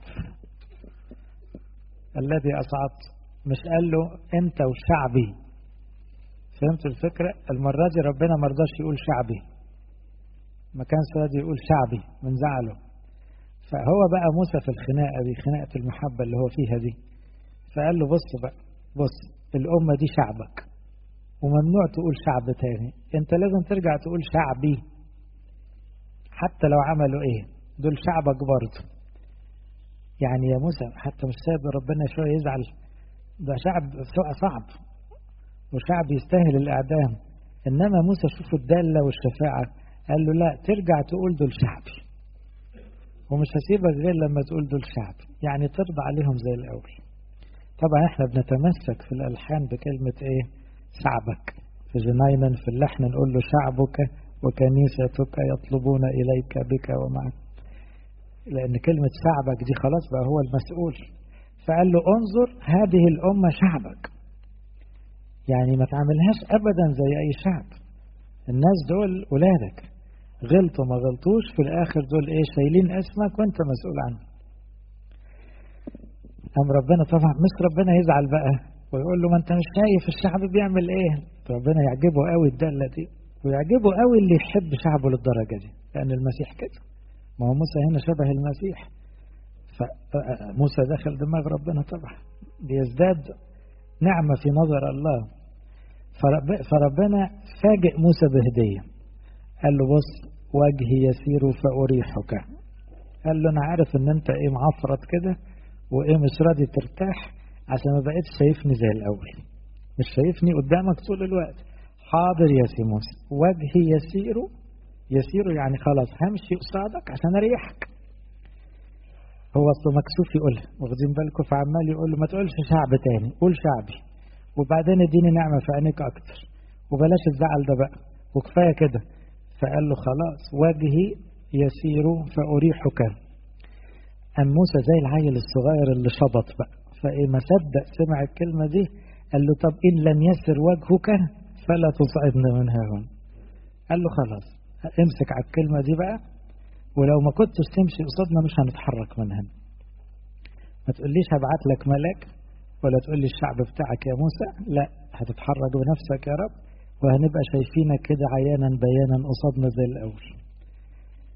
الذي اصعدت مش قال له انت وشعبي فهمت الفكرة المرة دي ربنا ما رضاش يقول شعبي ما كانش راضي يقول شعبي من زعله فهو بقى موسى في الخناقة دي خناقة المحبة اللي هو فيها دي فقال له بص بقى بص الأمة دي شعبك وممنوع تقول شعب تاني انت لازم ترجع تقول شعبي حتى لو عملوا ايه دول شعبك برضه يعني يا موسى حتى مش سايب ربنا شوية يزعل ده شعب صعب وشعب يستاهل الإعدام إنما موسى شوفوا الدالة والشفاعة قال له لا ترجع تقول دول شعبي ومش هسيبك غير لما تقول دول شعب يعني ترضى عليهم زي الأول طبعا احنا بنتمسك في الألحان بكلمة ايه شعبك في جنينا في اللحن نقول له شعبك وكنيستك يطلبون إليك بك ومعك لأن كلمة شعبك دي خلاص بقى هو المسؤول فقال له انظر هذه الأمة شعبك يعني ما تعملهاش ابدا زي اي شعب الناس دول ولادك غلطوا ما غلطوش في الاخر دول ايه شايلين اسمك وانت مسؤول عنه ام ربنا طبعا مش ربنا يزعل بقى ويقول له ما انت مش شايف الشعب بيعمل ايه ربنا يعجبه قوي الداله دي ويعجبه قوي اللي يحب شعبه للدرجه دي لان المسيح كده ما هو موسى هنا شبه المسيح فموسى دخل دماغ ربنا طبعا بيزداد نعمة في نظر الله فرب فربنا فاجئ موسى بهدية قال له بص وجهي يسير فأريحك قال له أنا عارف إن أنت إيه معفرط كده وإيه مش راضي ترتاح عشان ما بقتش شايفني زي الأول مش شايفني قدامك طول الوقت حاضر يا سي موسى وجهي يسير يسير يعني خلاص همشي قصادك عشان أريحك هو اصله مكسوف يقولها واخدين بالكم فعمال يقول له ما تقولش شعب تاني قول شعبي وبعدين اديني نعمه في عينيك اكتر وبلاش الزعل ده بقى وكفايه كده فقال له خلاص وجهي يسير فاريحك أم موسى زي العيل الصغير اللي شبط بقى فإيه ما صدق سمع الكلمة دي قال له طب إن لم يسر وجهك فلا تصعدنا من هنا قال له خلاص امسك على الكلمة دي بقى ولو ما كنتش تمشي قصادنا مش هنتحرك من هنا ما تقوليش هبعت لك ملاك ولا تقول لي الشعب بتاعك يا موسى لا هتتحرك بنفسك يا رب وهنبقى شايفينك كده عيانا بيانا قصادنا زي الأول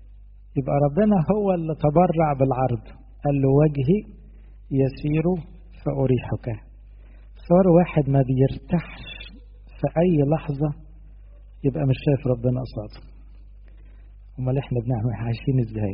يبقى ربنا هو اللي تبرع بالعرض قال له وجهي يسير فأريحك صار واحد ما بيرتاحش في أي لحظة يبقى مش شايف ربنا قصاده امال احنا بنعمل عايشين ازاي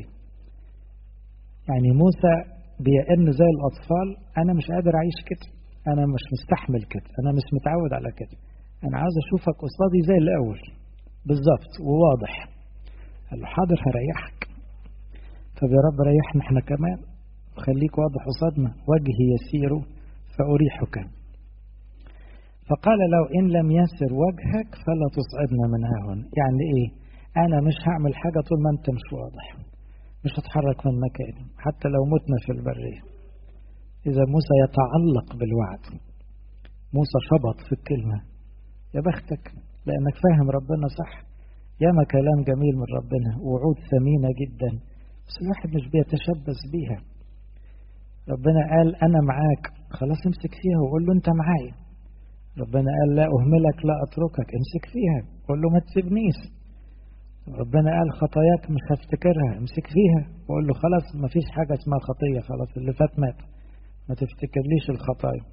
يعني موسى بيئن زي الاطفال انا مش قادر اعيش كده انا مش مستحمل كده انا مش متعود على كده انا عاوز اشوفك قصادي زي الاول بالظبط وواضح قال له حاضر هريحك طب يا رب ريحنا احنا كمان وخليك واضح قصادنا وجهي يسير فأريحك فقال له إن لم يسر وجهك فلا تصعدنا من هنا يعني إيه أنا مش هعمل حاجة طول ما أنت مش واضح مش هتحرك من مكاني حتى لو متنا في البرية إذا موسى يتعلق بالوعد موسى شبط في الكلمة يا بختك لأنك فاهم ربنا صح ياما كلام جميل من ربنا وعود ثمينة جدا بس الواحد مش بيتشبث بيها ربنا قال أنا معاك خلاص امسك فيها وقول له أنت معايا ربنا قال لا أهملك لا أتركك امسك فيها قول له ما تسيبنيش ربنا قال خطاياك مش هفتكرها امسك فيها وقول له خلاص ما فيش حاجة اسمها خطية خلاص اللي فات مات ما تفتكرليش الخطايا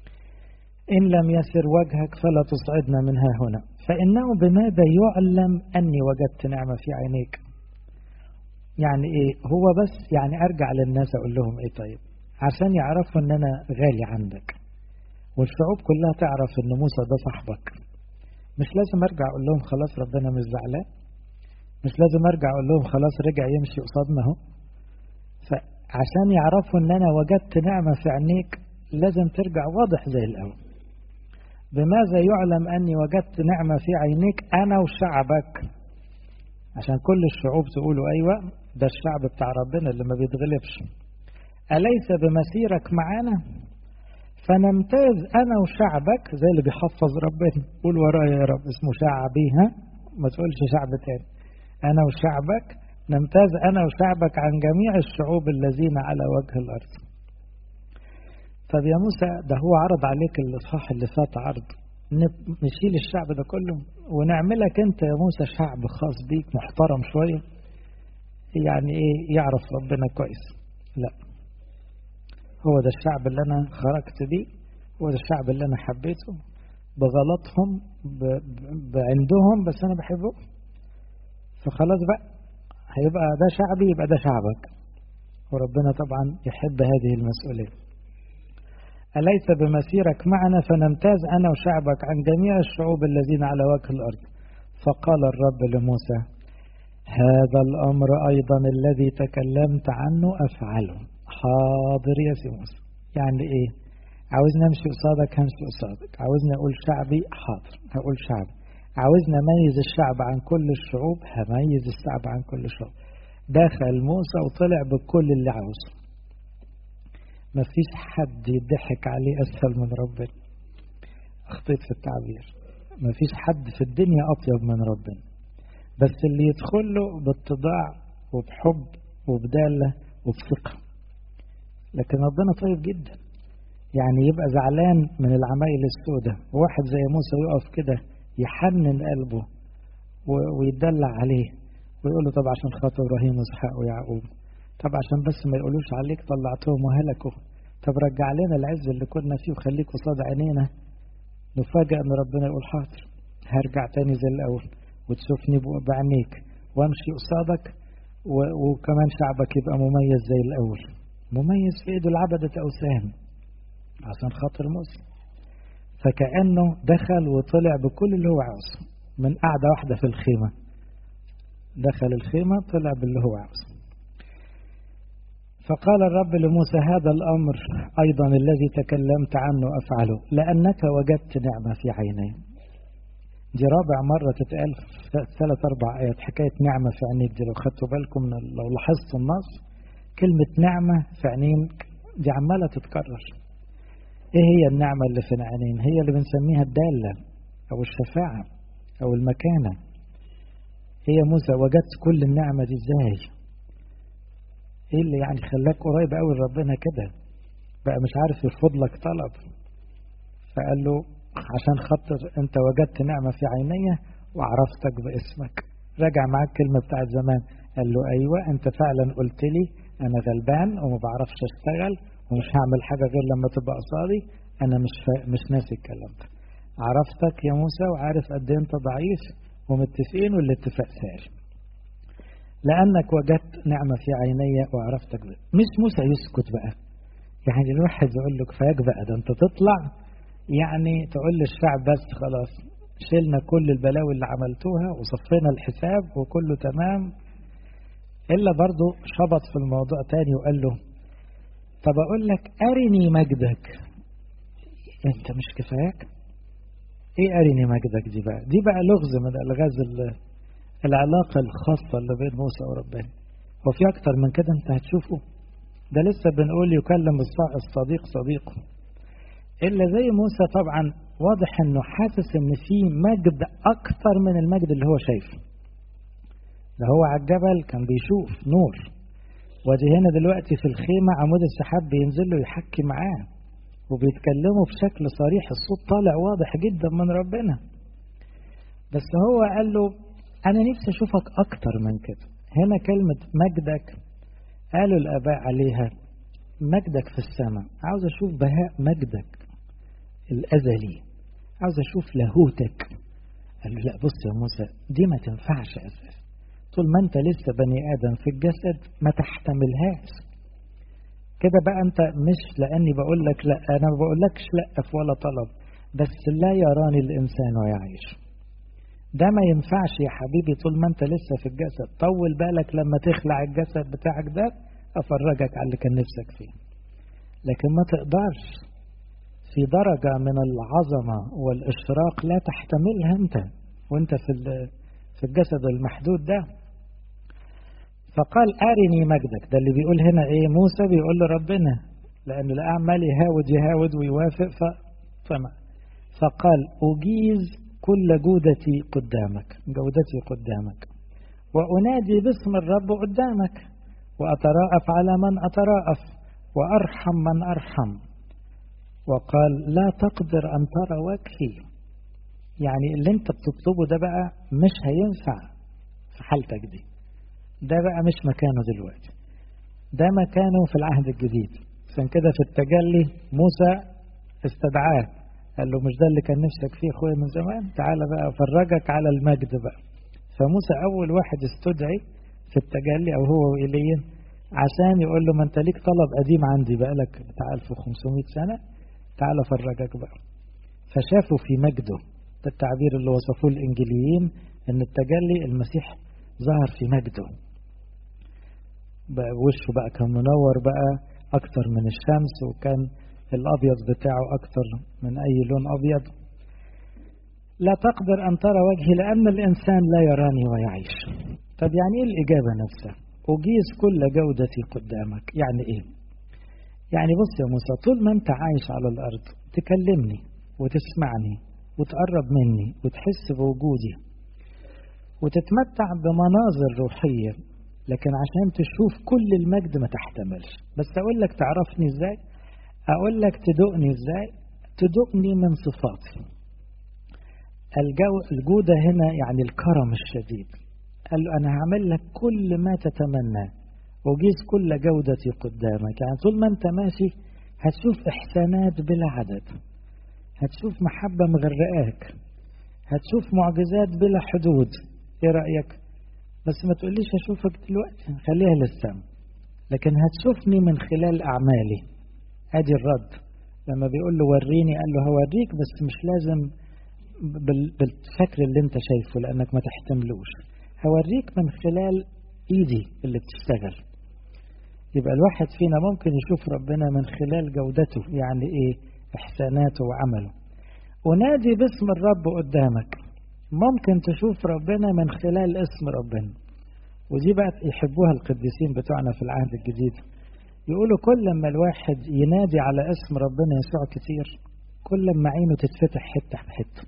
إن لم يسر وجهك فلا تصعدنا منها هنا فإنه بماذا يعلم أني وجدت نعمة في عينيك يعني إيه هو بس يعني أرجع للناس أقول لهم إيه طيب عشان يعرفوا أن أنا غالي عندك والشعوب كلها تعرف أن موسى ده صاحبك مش لازم أرجع أقول لهم خلاص ربنا مش زعلان مش لازم أرجع أقول لهم خلاص رجع يمشي قصادنا أهو فعشان يعرفوا أن أنا وجدت نعمة في عينيك لازم ترجع واضح زي الأول بماذا يعلم أني وجدت نعمة في عينيك أنا وشعبك عشان كل الشعوب تقولوا أيوة ده الشعب بتاع ربنا اللي ما بيتغلبش أليس بمسيرك معانا فنمتاز أنا وشعبك زي اللي بيحفظ ربنا قول ورايا يا رب اسمه شعبي ها ما تقولش شعب تاني أنا وشعبك نمتاز أنا وشعبك عن جميع الشعوب الذين على وجه الأرض طب يا موسى ده هو عرض عليك الإصحاح اللي فات عرض نشيل الشعب ده كله ونعملك أنت يا موسى شعب خاص بيك محترم شوية يعني إيه يعرف ربنا كويس لا هو ده الشعب اللي أنا خرجت بيه هو ده الشعب اللي أنا حبيته بغلطهم بعندهم بس أنا بحبه فخلاص بقى هيبقى ده شعبي يبقى ده شعبك وربنا طبعا يحب هذه المسؤولية أليس بمسيرك معنا فنمتاز أنا وشعبك عن جميع الشعوب الذين على وجه الأرض فقال الرب لموسى هذا الأمر أيضا الذي تكلمت عنه أفعله حاضر يا سي موسى يعني إيه عاوزني أمشي قصادك همشي قصادك عاوزني أقول شعبي حاضر هقول شعبي عاوزني أميز الشعب عن كل الشعوب هميز الشعب عن كل الشعوب دخل موسى وطلع بكل اللي عاوزه ما فيش حد يضحك عليه أسهل من ربنا أخطيت في التعبير ما فيش حد في الدنيا أطيب من ربنا بس اللي يدخل له باتضاع وبحب وبدالة وبثقة لكن ربنا طيب جدا يعني يبقى زعلان من العمايل السوداء وواحد زي موسى يقف كده يحنن قلبه ويدلع عليه ويقول له طب عشان خاطر ابراهيم واسحاق ويعقوب طب عشان بس ما يقولوش عليك طلعتهم وهلكوا طب رجع لنا العز اللي كنا فيه وخليك قصاد عينينا نفاجئ ان ربنا يقول حاضر هرجع تاني زي الاول وتشوفني بعينيك وامشي قصادك وكمان شعبك يبقى مميز زي الاول مميز في ايده العبدة اوثان عشان خاطر موسى فكأنه دخل وطلع بكل اللي هو عاوزه من قعدة واحدة في الخيمة دخل الخيمة طلع باللي هو عاوزه فقال الرب لموسى هذا الأمر أيضا الذي تكلمت عنه أفعله لأنك وجدت نعمة في عيني دي رابع مرة تتقال في ثلاث أربع آيات حكاية نعمة في عينيك دي لو خدتوا بالكم لو لاحظتوا النص كلمة نعمة في عينيك دي عمالة تتكرر ايه هي النعمة اللي في العينين هي اللي بنسميها الدالة او الشفاعة او المكانة هي موسى وجدت كل النعمة دي ازاي ايه اللي يعني خلاك قريب قوي لربنا كده بقى مش عارف يرفض لك طلب فقال له عشان خاطر انت وجدت نعمة في عيني وعرفتك باسمك رجع معاك كلمة بتاعت زمان قال له ايوه انت فعلا قلت لي انا غلبان وما بعرفش اشتغل ومش هعمل حاجة غير لما تبقى قصادي أنا مش فا... مش ناسي الكلام ده عرفتك يا موسى وعارف قد إيه أنت ضعيف ومتفقين والاتفاق ساري لأنك وجدت نعمة في عيني وعرفتك بي. مش موسى يسكت بقى يعني الواحد يقول له كفاياك بقى ده أنت تطلع يعني تقول للشعب بس خلاص شلنا كل البلاوي اللي عملتوها وصفينا الحساب وكله تمام إلا برضه شبط في الموضوع تاني وقال له طب أقول لك أرني مجدك أنت مش كفاياك إيه أرني مجدك دي بقى دي بقى لغز من ألغاز العلاقة الخاصة اللي بين موسى وربنا هو في أكتر من كده أنت هتشوفه ده لسه بنقول يكلم الصديق صديقه إلا زي موسى طبعا واضح إنه حاسس إن في مجد أكتر من المجد اللي هو شايفه ده هو على الجبل كان بيشوف نور وادي هنا دلوقتي في الخيمة عمود السحاب بينزل له يحكي معاه وبيتكلموا بشكل صريح الصوت طالع واضح جدا من ربنا بس هو قال له أنا نفسي أشوفك أكتر من كده هنا كلمة مجدك قالوا الآباء عليها مجدك في السماء عاوز أشوف بهاء مجدك الأزلي عاوز أشوف لاهوتك قال له لا بص يا موسى دي ما تنفعش أساس طول ما أنت لسه بني آدم في الجسد ما تحتملهاش كده بقى أنت مش لأني بقول لك لا أنا ما بقولكش لا في ولا طلب بس لا يراني الإنسان ويعيش ده ما ينفعش يا حبيبي طول ما انت لسه في الجسد طول بالك لما تخلع الجسد بتاعك ده افرجك على اللي كان نفسك فيه لكن ما تقدرش في درجة من العظمة والإشراق لا تحتملها أنت وأنت في في الجسد المحدود ده فقال أرني مجدك ده اللي بيقول هنا إيه موسى بيقول لربنا لأن الأعمال يهاود يهاود ويوافق ف... فما فقال أجيز كل جودتي قدامك جودتي قدامك وأنادي باسم الرب قدامك وأتراءف على من أتراءف وأرحم من أرحم وقال لا تقدر أن ترى وجهي يعني اللي انت بتطلبه ده بقى مش هينفع في حالتك دي ده بقى مش مكانه دلوقتي ده مكانه في العهد الجديد عشان كده في التجلي موسى استدعاه قال له مش ده اللي كان نفسك فيه اخويا من زمان تعالى بقى افرجك على المجد بقى فموسى اول واحد استدعي في التجلي او هو وايليا عشان يقول له ما انت ليك طلب قديم عندي بقى لك بتاع 1500 سنه تعالى افرجك بقى فشافوا في مجده ده التعبير اللي وصفوه الانجيليين ان التجلي المسيح ظهر في مجده بقى وشه بقى كان منور بقى اكتر من الشمس وكان الأبيض بتاعه أكثر من أي لون أبيض لا تقدر أن ترى وجهي لأن الإنسان لا يراني ويعيش طب يعني إيه الإجابة نفسها أجيز كل جودتي قدامك يعني إيه يعني بص يا موسى طول ما أنت عايش على الأرض تكلمني وتسمعني وتقرب مني وتحس بوجودي وتتمتع بمناظر روحية لكن عشان تشوف كل المجد ما تحتملش بس أقول لك تعرفني إزاي أقول لك تدقني إزاي تدقني من صفاتي الجو الجودة هنا يعني الكرم الشديد قال له أنا هعمل لك كل ما تتمنى وجيز كل جودتي قدامك يعني طول ما أنت ماشي هتشوف إحسانات بلا عدد هتشوف محبة مغرقاك هتشوف معجزات بلا حدود إيه رأيك بس ما تقوليش هشوفك دلوقتي خليها للسما لكن هتشوفني من خلال أعمالي ادي الرد لما بيقول له وريني قال له هوريك بس مش لازم بالشكل اللي انت شايفه لانك ما تحتملوش هوريك من خلال ايدي اللي بتشتغل يبقى الواحد فينا ممكن يشوف ربنا من خلال جودته يعني ايه احساناته وعمله ونادي باسم الرب قدامك ممكن تشوف ربنا من خلال اسم ربنا ودي بقى يحبوها القديسين بتوعنا في العهد الجديد يقولوا كل ما الواحد ينادي على اسم ربنا يسوع كتير كل ما عينه تتفتح حتة بحتة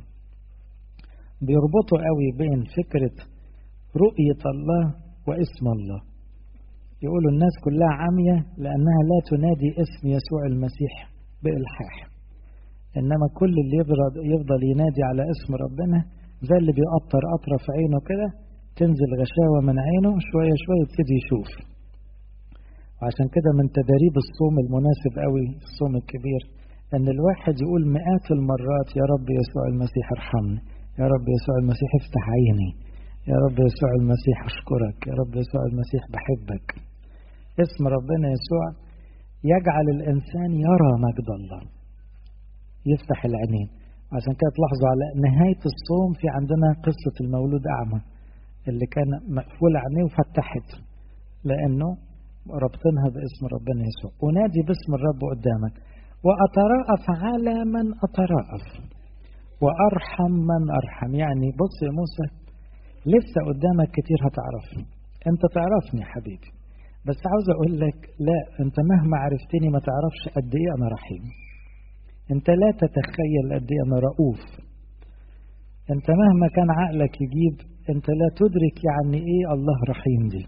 بيربطوا قوي بين فكرة رؤية الله واسم الله يقولوا الناس كلها عامية لأنها لا تنادي اسم يسوع المسيح بإلحاح إنما كل اللي يفضل, يفضل ينادي على اسم ربنا زي اللي بيقطر قطرة في عينه كده تنزل غشاوة من عينه شوية شوية يبتدي يشوف وعشان كده من تداريب الصوم المناسب قوي الصوم الكبير ان الواحد يقول مئات المرات يا رب يسوع المسيح ارحمني يا رب يسوع المسيح افتح عيني يا رب يسوع المسيح اشكرك يا رب يسوع المسيح بحبك اسم ربنا يسوع يجعل الانسان يرى مجد الله يفتح العينين عشان كده تلاحظوا على نهاية الصوم في عندنا قصة المولود أعمى اللي كان مقفول عينيه وفتحت لأنه ربطنها باسم ربنا يسوع ونادي باسم الرب قدامك وأتراءف على من أتراءف وأرحم من أرحم يعني بص يا موسى لسه قدامك كتير هتعرف أنت تعرفني يا حبيبي بس عاوز أقول لك لا أنت مهما عرفتني ما تعرفش قد إيه أنا رحيم أنت لا تتخيل قد إيه أنا رؤوف أنت مهما كان عقلك يجيب أنت لا تدرك يعني إيه الله رحيم دي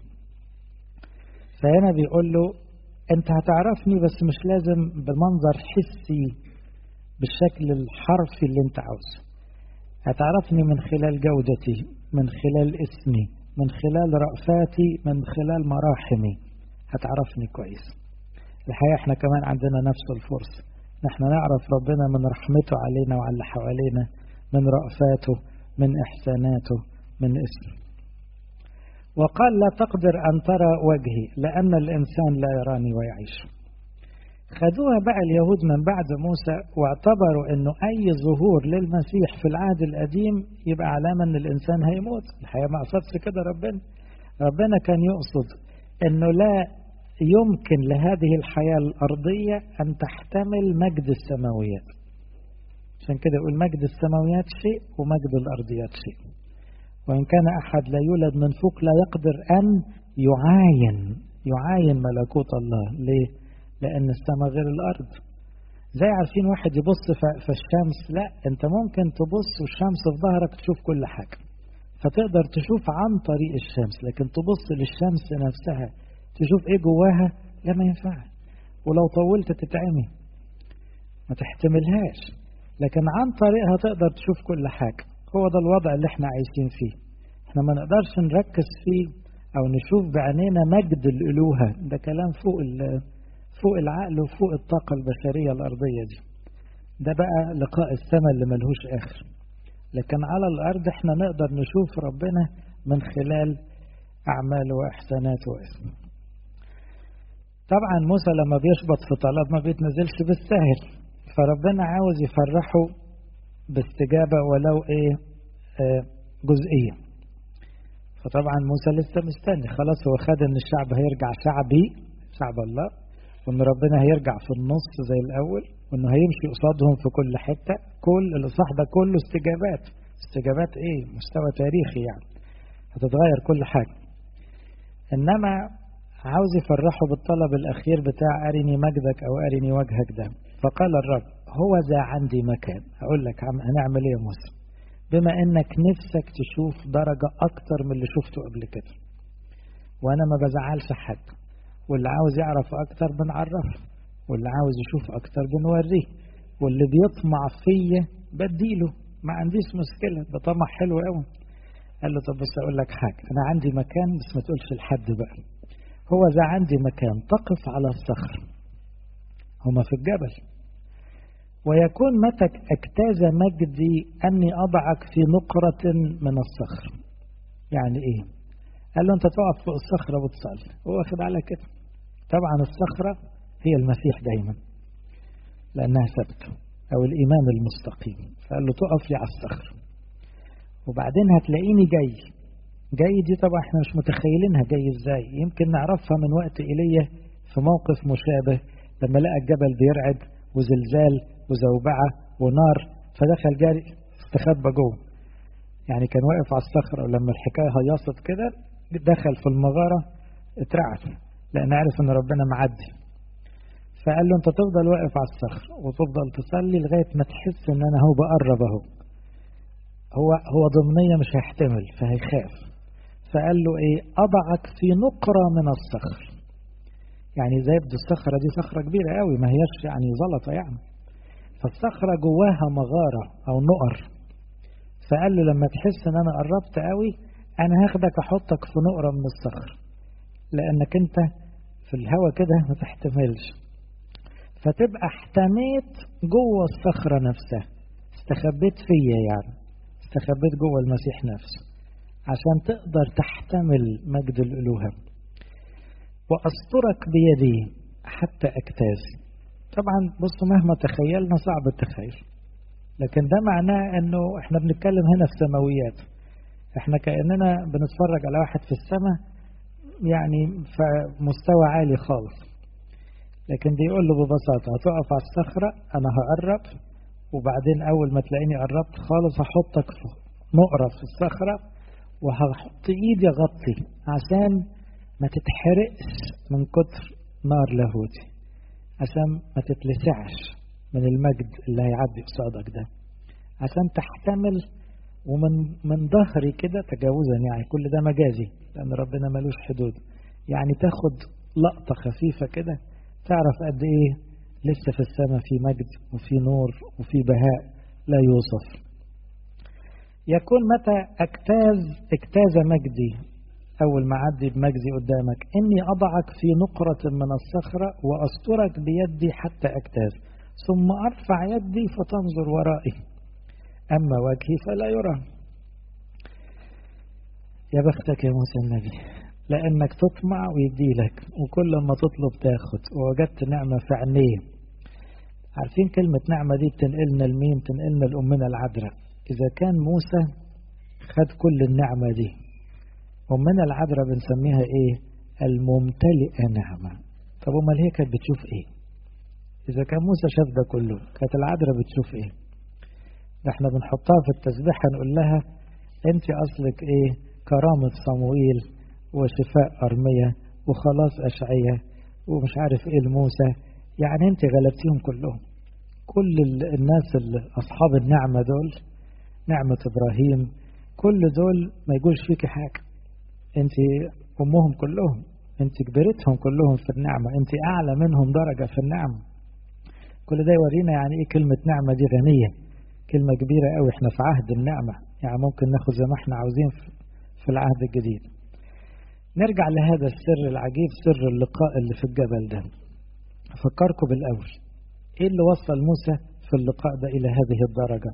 فهنا بيقول له أنت هتعرفني بس مش لازم بمنظر حسي بالشكل الحرفي اللي أنت عاوزه هتعرفني من خلال جودتي من خلال اسمي من خلال رأفاتي من خلال مراحمي هتعرفني كويس الحقيقة احنا كمان عندنا نفس الفرصة نحن نعرف ربنا من رحمته علينا وعلى اللي حوالينا من رأفاته من إحساناته من اسمه وقال لا تقدر أن ترى وجهي لأن الإنسان لا يراني ويعيش خدوها بقى اليهود من بعد موسى واعتبروا أنه أي ظهور للمسيح في العهد القديم يبقى علامة أن الإنسان هيموت الحقيقة ما قصدش كده ربنا ربنا كان يقصد أنه لا يمكن لهذه الحياة الأرضية أن تحتمل مجد السماويات عشان كده يقول مجد السماويات شيء ومجد الأرضيات شيء وإن كان أحد لا يولد من فوق لا يقدر أن يعاين يعاين ملكوت الله ليه؟ لأن السماء غير الأرض زي عارفين واحد يبص في الشمس لا أنت ممكن تبص والشمس في ظهرك تشوف كل حاجة فتقدر تشوف عن طريق الشمس لكن تبص للشمس نفسها تشوف ايه جواها لا ما ينفعش ولو طولت تتعمي ما تحتملهاش لكن عن طريقها تقدر تشوف كل حاجة هو ده الوضع اللي احنا عايشين فيه احنا ما نقدرش نركز فيه او نشوف بعينينا مجد الالوهة ده كلام فوق فوق العقل وفوق الطاقة البشرية الارضية دي ده بقى لقاء السماء اللي ملهوش اخر لكن على الارض احنا نقدر نشوف ربنا من خلال اعماله واحساناته واسمه طبعا موسى لما بيشبط في طلب ما بيتنزلش بالسهل فربنا عاوز يفرحه باستجابة ولو ايه آه جزئية فطبعا موسى لسه مستني خلاص هو خد ان الشعب هيرجع شعبي شعب الله وان ربنا هيرجع في النص زي الاول وانه هيمشي قصادهم في كل حتة كل الاصلاح ده كله استجابات استجابات ايه مستوى تاريخي يعني هتتغير كل حاجة انما عاوز يفرحه بالطلب الأخير بتاع أرني مجدك أو أرني وجهك ده فقال الرب هو ذا عندي مكان هقول لك هنعمل إيه يا موسى بما إنك نفسك تشوف درجة أكتر من اللي شفته قبل كده وأنا ما بزعلش حد واللي عاوز يعرف أكتر بنعرفه واللي عاوز يشوف أكتر بنوريه واللي بيطمع فيا بديله ما عنديش مشكلة ده طمع حلو قوي قال له طب بس أقول لك حاجة أنا عندي مكان بس ما تقولش لحد بقى هو ذا عندي مكان تقف على الصخر هما في الجبل ويكون متى اجتاز مجدي أني أضعك في نقرة من الصخر يعني إيه قال له أنت تقف فوق الصخرة وتصلي هو واخد على كده طبعا الصخرة هي المسيح دايما لأنها ثابتة أو الإيمان المستقيم فقال له تقف لي على الصخر وبعدين هتلاقيني جاي جاي دي طبعا احنا مش متخيلينها جاي ازاي يمكن نعرفها من وقت ايليا في موقف مشابه لما لقى الجبل بيرعد وزلزال وزوبعة ونار فدخل جاري استخبى جوه يعني كان واقف على الصخرة ولما الحكاية هيصت كده دخل في المغارة اترعد لأن عرف إن ربنا معدي فقال له أنت تفضل واقف على الصخر وتفضل تصلي لغاية ما تحس إن أنا هو بقرب أهو هو هو ضمنية مش هيحتمل فهيخاف فقال له ايه اضعك في نقرة من الصخر يعني زي بدو الصخرة دي صخرة كبيرة قوي ما هيش يعني زلطة يعني فالصخرة جواها مغارة او نقر فقال له لما تحس ان انا قربت قوي انا هاخدك احطك في نقرة من الصخر لانك انت في الهوا كده ما تحتملش فتبقى احتميت جوه الصخرة نفسها استخبيت فيا يعني استخبيت جوه المسيح نفسه عشان تقدر تحتمل مجد الألوهة وأسترك بيدي حتى أجتاز طبعا بصوا مهما تخيلنا صعب التخيل لكن ده معناه انه احنا بنتكلم هنا في سماويات احنا كأننا بنتفرج على واحد في السماء يعني في مستوى عالي خالص لكن بيقول له ببساطة هتقف على الصخرة أنا هقرب وبعدين أول ما تلاقيني قربت خالص هحطك في نقرة في الصخرة وهحط إيدي أغطي عشان ما تتحرقش من كتر نار لاهوتي عشان ما تتلسعش من المجد اللي هيعدي قصادك ده عشان تحتمل ومن من ظهري كده تجاوزا يعني كل ده مجازي لأن ربنا ملوش حدود يعني تاخد لقطة خفيفة كده تعرف قد إيه لسه في السماء في مجد وفي نور وفي بهاء لا يوصف يكون متى اجتاز اجتاز مجدي أول ما عدي بمجدي قدامك إني أضعك في نقرة من الصخرة وأسترك بيدي حتى أجتاز ثم أرفع يدي فتنظر ورائي أما وجهي فلا يرى يا بختك يا موسى النبي لأنك تطمع ويديلك وكل ما تطلب تاخد ووجدت نعمة في عينيه عارفين كلمة نعمة دي بتنقلنا لمين بتنقلنا لأمنا العذراء إذا كان موسى خد كل النعمة دي أمنا العذراء بنسميها إيه الممتلئة نعمة طب أمال هي كانت بتشوف إيه إذا كان موسى شاف ده كله كانت العذراء بتشوف إيه ده احنا بنحطها في التسبيحة نقول لها أنت أصلك إيه كرامة صموئيل وشفاء أرمية وخلاص أشعية ومش عارف إيه لموسى يعني أنت غلبتيهم كلهم كل الناس اللي أصحاب النعمة دول نعمة إبراهيم كل دول ما يقولش فيك حاجة أنت أمهم كلهم أنت كبرتهم كلهم في النعمة أنت أعلى منهم درجة في النعمة كل ده يورينا يعني إيه كلمة نعمة دي غنية كلمة كبيرة قوي احنا في عهد النعمة يعني ممكن ناخد زي ما احنا عاوزين في العهد الجديد نرجع لهذا السر العجيب سر اللقاء اللي في الجبل ده أفكركم بالأول إيه اللي وصل موسى في اللقاء ده إلى هذه الدرجة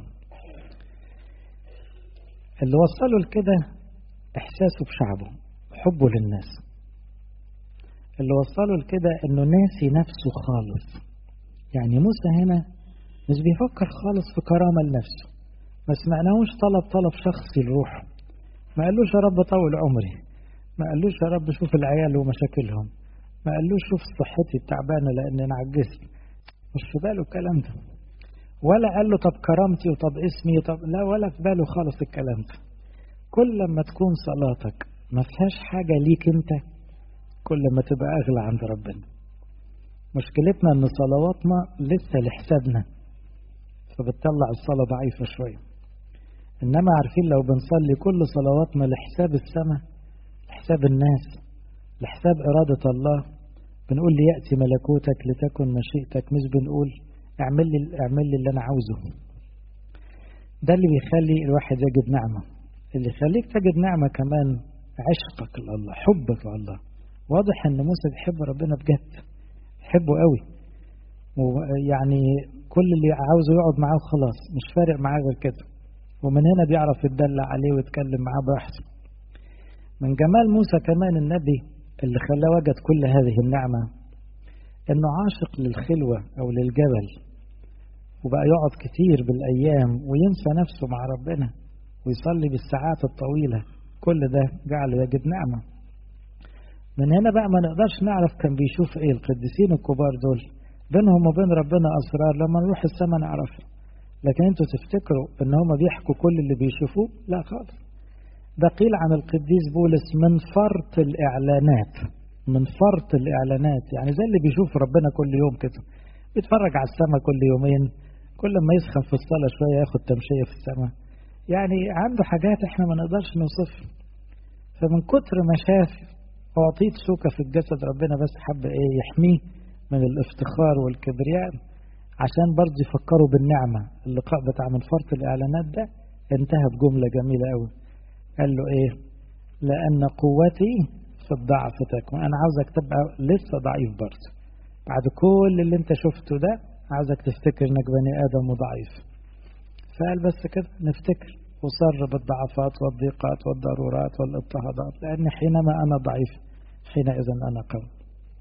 اللي وصله لكده إحساسه بشعبه حبه للناس اللي وصله لكده إنه ناسي نفسه خالص يعني موسى هنا مش بيفكر خالص في كرامة لنفسه ما سمعناهوش طلب طلب شخصي لروحه ما قالوش يا رب طول عمري ما قالوش يا رب شوف العيال ومشاكلهم ما قالوش شوف صحتي التعبانة لأن أنا عجزت مش في باله الكلام ده ولا قال له طب كرامتي وطب اسمي طب لا ولا في باله خالص الكلام ده كل لما تكون صلاتك ما فيهاش حاجة ليك انت كل ما تبقى أغلى عند ربنا مشكلتنا ان صلواتنا لسه لحسابنا فبتطلع الصلاة ضعيفة شوية إنما عارفين لو بنصلي كل صلواتنا لحساب السماء لحساب الناس لحساب إرادة الله بنقول لي يأتي ملكوتك لتكن مشيئتك مش بنقول اعمل لي اعمل لي اللي أنا عاوزه ده اللي بيخلي الواحد يجد نعمة اللي يخليك تجد نعمة كمان عشقك لله حبك لله واضح ان موسى بيحب ربنا بجد بيحبه قوي ويعني كل اللي عاوزه يقعد معاه خلاص مش فارق معاه غير كده ومن هنا بيعرف يتدلع عليه ويتكلم معاه براحته من جمال موسى كمان النبي اللي خلاه وجد كل هذه النعمة انه عاشق للخلوة او للجبل وبقى يقعد كتير بالايام وينسى نفسه مع ربنا ويصلي بالساعات الطويلة كل ده جعله يجد نعمة من هنا بقى ما نقدرش نعرف كان بيشوف ايه القديسين الكبار دول بينهم وبين ربنا اسرار لما نروح السماء نعرفها لكن انتوا تفتكروا ان هم بيحكوا كل اللي بيشوفوه لا خالص ده قيل عن القديس بولس من فرط الاعلانات من فرط الاعلانات يعني زي اللي بيشوف ربنا كل يوم كده بيتفرج على السماء كل يومين كل ما يسخن في الصلاة شوية ياخد تمشية في السماء يعني عنده حاجات احنا ما نقدرش نوصفها فمن كتر ما شاف أعطيت شوكة في الجسد ربنا بس حب إيه يحميه من الافتخار والكبرياء عشان برضه يفكروا بالنعمة اللقاء بتاع من فرط الإعلانات ده انتهى بجملة جميلة قوي قال له إيه لأن قوتي الضعف تكمن أنا عاوزك تبقى لسه ضعيف برضه بعد كل اللي أنت شفته ده عاوزك تفتكر إنك بني آدم وضعيف فقال بس كده نفتكر أصر بالضعفات والضيقات والضرورات والاضطهادات لأن حينما أنا ضعيف حينئذ أنا قوي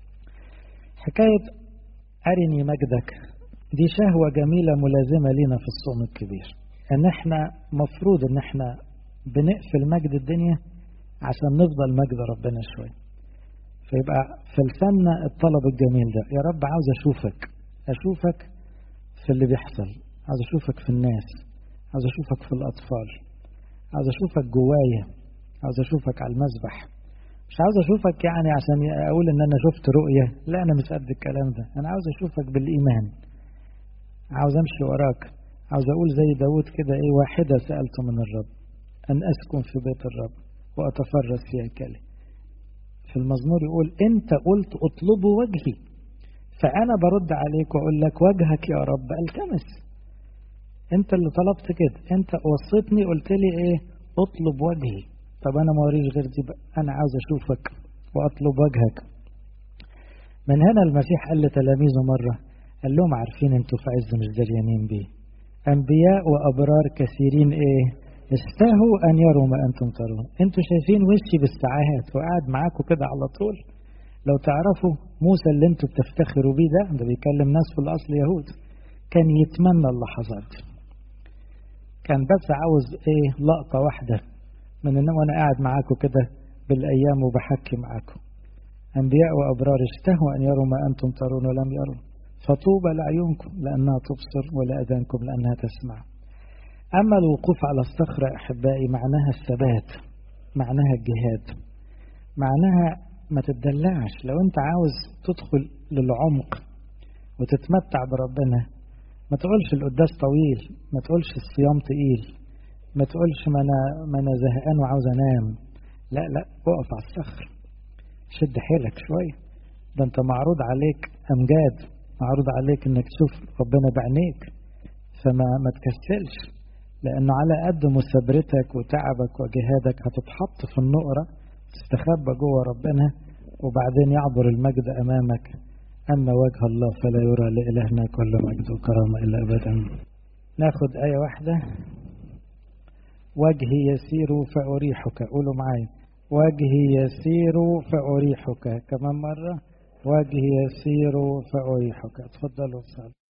حكاية أرني مجدك دي شهوة جميلة ملازمة لنا في الصوم الكبير ان احنا مفروض ان احنا بنقفل مجد الدنيا عشان نفضل مجد ربنا شوية فيبقى في لساننا الطلب الجميل ده يا رب عاوز اشوفك اشوفك في اللي بيحصل عاوز اشوفك في الناس عاوز اشوفك في الاطفال عاوز اشوفك جوايا عاوز اشوفك على المسبح مش عاوز اشوفك يعني عشان اقول ان انا شفت رؤية لا انا مش قد الكلام ده انا عاوز اشوفك بالايمان عاوز امشي وراك عاوز اقول زي داود كده ايه واحدة سألت من الرب ان اسكن في بيت الرب واتفرس في هيكله في المزمور يقول انت قلت اطلبوا وجهي فانا برد عليك واقول لك وجهك يا رب التمس انت اللي طلبت كده انت وصيتني قلت لي ايه اطلب وجهي طب انا ما وريش غير دي بقى انا عاوز اشوفك واطلب وجهك من هنا المسيح قال لتلاميذه مره قال لهم عارفين انتوا في عز مش دريانين بيه انبياء وابرار كثيرين ايه استهوا ان يروا ما انتم ترون انتوا شايفين وشي بالساعات وقاعد معاكم كده على طول لو تعرفوا موسى اللي انتوا بتفتخروا بيه ده ده بيكلم ناس في الاصل يهود كان يتمنى اللحظات كان بس عاوز ايه لقطة واحدة من ان وانا قاعد معاكم كده بالايام وبحكي معاكم انبياء وابرار اشتهوا ان يروا ما انتم ترون ولم يروا فطوبى لعيونكم لأنها تبصر ولأذانكم لأنها تسمع أما الوقوف على الصخرة أحبائي معناها الثبات معناها الجهاد معناها ما تتدلعش لو أنت عاوز تدخل للعمق وتتمتع بربنا ما تقولش القداس طويل ما تقولش الصيام تقيل ما تقولش ما أنا, ما أنا زهقان وعاوز أنام لا لا اقف على الصخر شد حيلك شوية ده أنت معروض عليك أمجاد معروض عليك انك تشوف ربنا بعينيك فما ما تكسلش لانه على قد مثابرتك وتعبك وجهادك هتتحط في النقرة تستخبى جوه ربنا وبعدين يعبر المجد امامك اما وجه الله فلا يرى لالهنا كل مجد وكرامة الا ابدا ناخد آية واحدة وجهي يسير فأريحك قولوا معايا وجهي يسير فأريحك كمان مرة وجهي يسير فأريحك تفضلوا